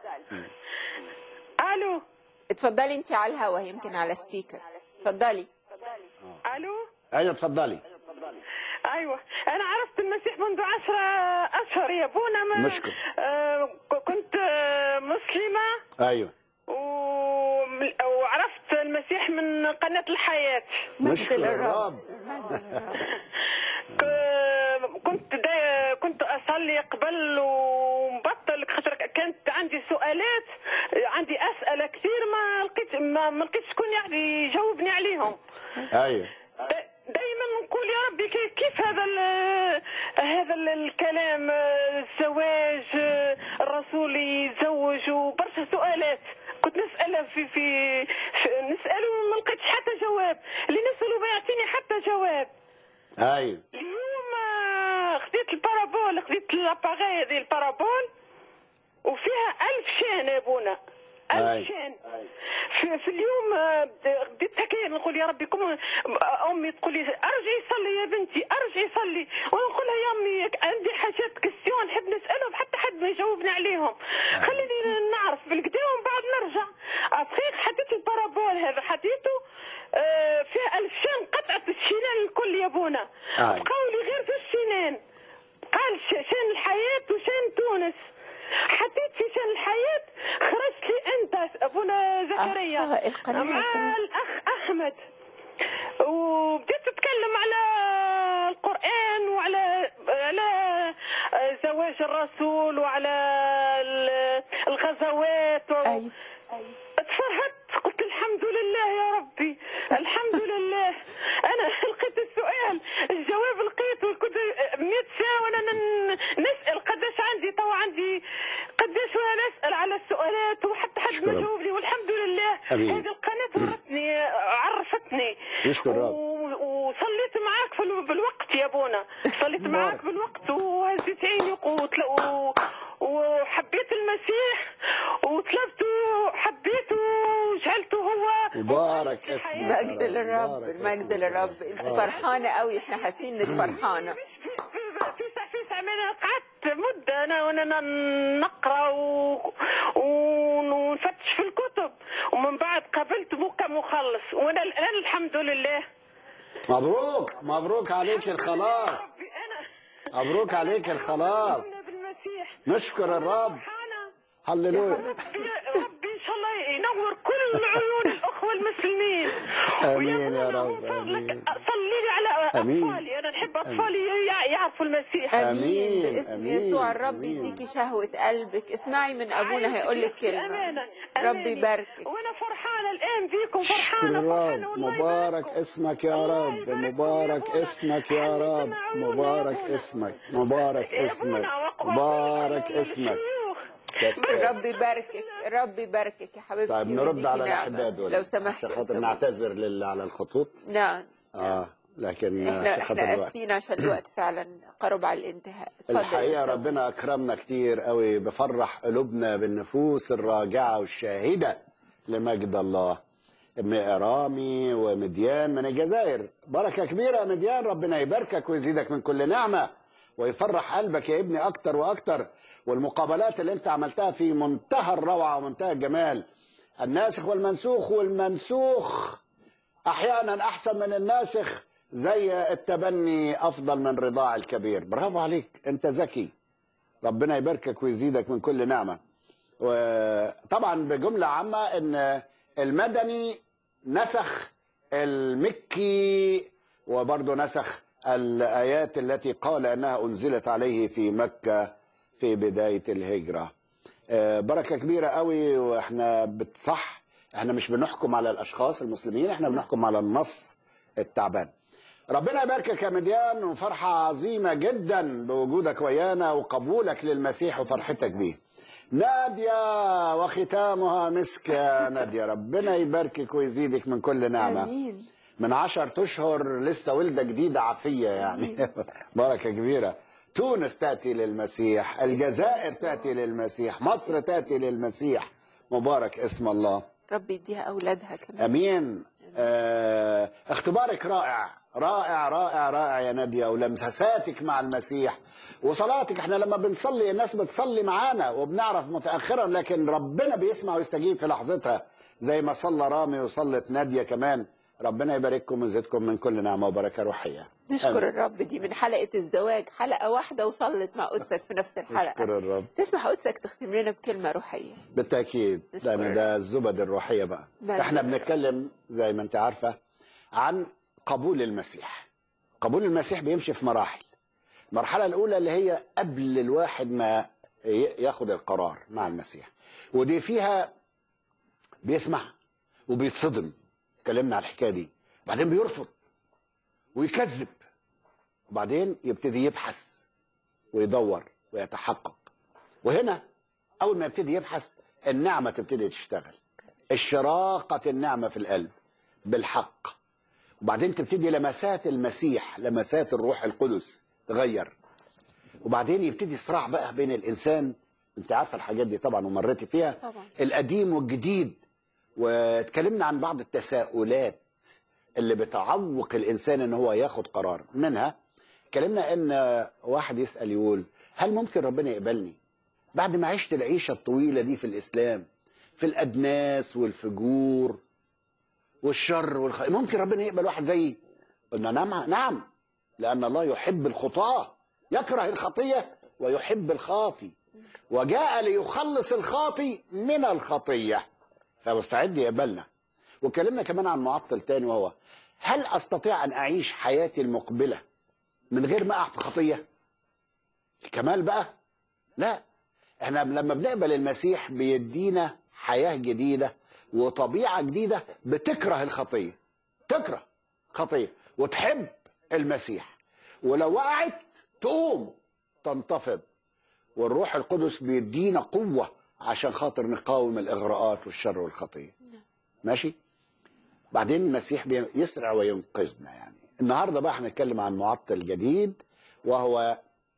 الو اتفضلي انت على الهوا يمكن على سبيكر اتفضلي الو ايوه اتفضلي ايوه انا عرفت المسيح منذ عشرة اشهر يا ابونا ما نشكر. آه كنت آه مسلمه ايوه و- وعرفت المسيح من قناه الحياه نشكر الرب ك- كنت دا كنت اصلي قبل ومبطل خاطر كانت عندي سؤالات عندي اسئله كثير ما لقيت ما, ما لقيتش شكون يعني يجاوبني عليهم ايوه دائما نقول يا ربي كي- كيف هذا ال- هذا ال- الكلام آه، الزواج آه، الرسول يتزوج وبرشا سؤالات كنت نسأله في في, في نسأله ما لقيتش حتى جواب اللي نسأله ما يعطيني حتى جواب ايوه اليوم آه، خديت البارابول خديت لاباغي هذه البارابول وفيها ألف شان يا بونا أي. ألف شان في, في اليوم آه، بديت هكايا نقول يا ربي كم امي تقول لي ارجعي صلي يا بنتي ارجعي صلي ونقول لها يا امي عندي حاجات كستيون نحب نسالهم حتى حد ما يجاوبني عليهم خليني نعرف بالكدا ومن بعد نرجع ابخي حديت البارابول هذا حديته آه، فيها ألف شان قطعت الشينان الكل يا بونا أي. بقاو لي غير في الشينان قال ش- شان الحياة وشان تونس حطيت في شان الحياة خرجت لي انت ابونا زكريا آه، القناة مع الفن- الاخ احمد وبديت تتكلم على القرآن وعلى على زواج الرسول وعلى ال- الغزوات و... أيوة. تفرهدت قلت الحمد لله يا ربي الحمد لله انا لقيت السؤال الجواب لقيته كنت 100 ساعه وانا ن- نسال قداش عندي تو عندي قداش وانا نسال على السؤالات وحتى حد ما شكراً. جاوب لي والحمد لله أمين. هذه القناه ورتني عرفتني نشكر الرب. و- وصليت معاك في ال- بالوقت يا بونا صليت معاك بالوقت وهزيت عيني وتل- و- وحبيت المسيح وطلبته وحبيته وجعلته هو مبارك اسمك مجد يا رب. للرب مبارك المجد اسمك. للرب انت مبارك. فرحانه قوي احنا حاسين انك فرحانه تسع تسع من قعدت مدة أنا وأنا نقرأ و... ونفتش في الكتب ومن بعد قابلت بوكا مخلص وأنا الآن الحمد لله مبروك مبروك عليك الخلاص مبروك عليك الخلاص بالمسيح نشكر الرب هللويا ربي إن شاء الله ينور كل عيون الأخوة المسلمين امين يا رب امين صلي لي على أمين. أطفالي أنا نحب أطفالي يع- يعرفوا المسيح امين باسم أمين، يسوع الرب أمين. يديكي شهوه قلبك اسمعي من ابونا هيقول لك كلمه أمانة ربي يباركك وأنا فرحانة الآن بيكم شكر فرحانة الرب مبارك اسمك يا رب مبارك اسمك يا رب مبارك اسمك مبارك اسمك مبارك اسمك بس رب يباركك رب يباركك يا حبيبتي طيب نرد ويديكي على نعمة. الاحباب دول لو سمحت عشان خاطر نعتذر للي على الخطوط نعم اه لكن احنا عشان خاطر احنا الوقت اسفين عشان الوقت فعلا قرب على الانتهاء اتفضل يا الحقيقة أستاذ. ربنا أكرمنا كتير قوي بفرح قلوبنا بالنفوس الراجعة والشاهدة لمجد الله أم إرامي ومديان من الجزائر بركة كبيرة يا مديان ربنا يباركك ويزيدك من كل نعمة ويفرح قلبك يا ابني أكتر وأكتر والمقابلات اللي أنت عملتها في منتهى الروعة ومنتهى الجمال الناسخ والمنسوخ والمنسوخ احيانا احسن من الناسخ زي التبني افضل من رضاع الكبير برافو عليك انت ذكي ربنا يباركك ويزيدك من كل نعمه وطبعا بجمله عامه ان المدني نسخ المكي وبرضه نسخ الايات التي قال انها انزلت عليه في مكه في بدايه الهجره آه، بركه كبيره قوي واحنا بتصح احنا مش بنحكم على الاشخاص المسلمين احنا بنحكم على النص التعبان ربنا يباركك يا مديان وفرحة عظيمة جدا بوجودك ويانا وقبولك للمسيح وفرحتك بيه نادية وختامها مسك يا نادية ربنا يباركك ويزيدك من كل نعمة امين من عشر أشهر لسه ولدة جديدة عافية يعني بركة كبيرة تونس تأتي للمسيح الجزائر تأتي للمسيح مصر تأتي للمسيح مبارك اسم الله ربي يديها اولادها كمان امين آه اختبارك رائع رائع رائع رائع يا ناديه ولمساتك مع المسيح وصلاتك احنا لما بنصلي الناس بتصلي معانا وبنعرف متاخرا لكن ربنا بيسمع ويستجيب في لحظتها زي ما صلى رامي وصلت ناديه كمان ربنا يبارككم ويزيدكم من كل نعمه وبركه روحيه نشكر آمين. الرب دي من حلقه الزواج حلقه واحده وصلت مع قدسك في نفس الحلقه نشكر الرب تسمح قدسك تختم لنا بكلمه روحيه بالتاكيد نشكر لان ده الزبد الروحيه بقى نعم. احنا بنتكلم زي ما انت عارفه عن قبول المسيح قبول المسيح بيمشي في مراحل المرحله الاولى اللي هي قبل الواحد ما ي- ياخد القرار مع المسيح ودي فيها بيسمع وبيتصدم اتكلمنا على الحكايه دي بعدين بيرفض ويكذب وبعدين يبتدي يبحث ويدور ويتحقق وهنا اول ما يبتدي يبحث النعمه تبتدي تشتغل الشراقه النعمه في القلب بالحق وبعدين تبتدي لمسات المسيح لمسات الروح القدس تغير وبعدين يبتدي صراع بقى بين الانسان انت عارفه الحاجات دي طبعا ومريتي فيها طبعا القديم والجديد واتكلمنا عن بعض التساؤلات اللي بتعوق الانسان ان هو ياخد قرار منها اتكلمنا ان واحد يسال يقول هل ممكن ربنا يقبلني بعد ما عشت العيشه الطويله دي في الاسلام في الادناس والفجور والشر والخ... ممكن ربنا يقبل واحد زيي قلنا نعم نعم لان الله يحب الخطاه يكره الخطيه ويحب الخاطي وجاء ليخلص الخاطي من الخطيه فمستعد يقبلنا واتكلمنا كمان عن معطل تاني وهو هل استطيع ان اعيش حياتي المقبله من غير ما اقع في خطيه الكمال بقى لا احنا لما بنقبل المسيح بيدينا حياه جديده وطبيعه جديده بتكره الخطيه تكره خطيه وتحب المسيح ولو وقعت تقوم تنتفض والروح القدس بيدينا قوه عشان خاطر نقاوم الاغراءات والشر والخطيه ماشي بعدين المسيح بي- يسرع وينقذنا يعني النهارده بقى هنتكلم عن معطل جديد وهو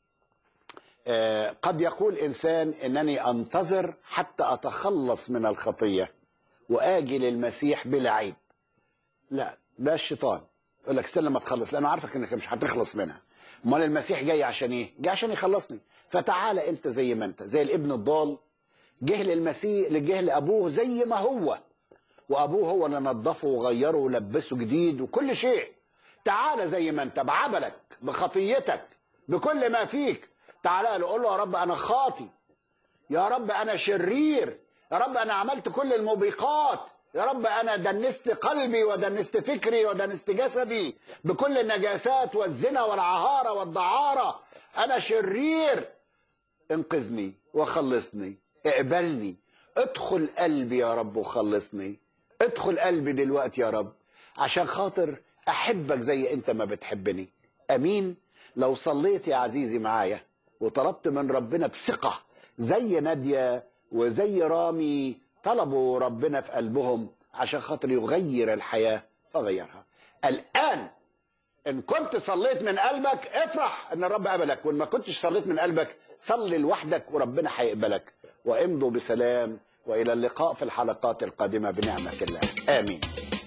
آه، قد يقول انسان انني انتظر حتى اتخلص من الخطيه واجي للمسيح بلا عيب لا ده الشيطان يقول لك استنى لما تخلص لانه عارفك انك مش هتخلص منها امال المسيح جاي عشان ايه جاي عشان يخلصني فتعالى انت زي ما انت زي الابن الضال جه للمسيح جه لابوه زي ما هو وابوه هو اللي نظفه وغيره ولبسه جديد وكل شيء تعالى زي ما انت بعبلك بخطيتك بكل ما فيك تعالى له قول له يا رب انا خاطي يا رب انا شرير يا رب انا عملت كل الموبقات يا رب انا دنست قلبي ودنست فكري ودنست جسدي بكل النجاسات والزنا والعهاره والدعاره انا شرير انقذني وخلصني اقبلني ادخل قلبي يا رب وخلصني ادخل قلبي دلوقتي يا رب عشان خاطر احبك زي انت ما بتحبني امين لو صليت يا عزيزي معايا وطلبت من ربنا بثقة زي نادية وزي رامي طلبوا ربنا في قلبهم عشان خاطر يغير الحياة فغيرها الآن إن كنت صليت من قلبك افرح إن الرب قبلك وإن ما كنتش صليت من قلبك صلي لوحدك وربنا هيقبلك وامضوا بسلام وإلى اللقاء في الحلقات القادمة بنعمة الله آمين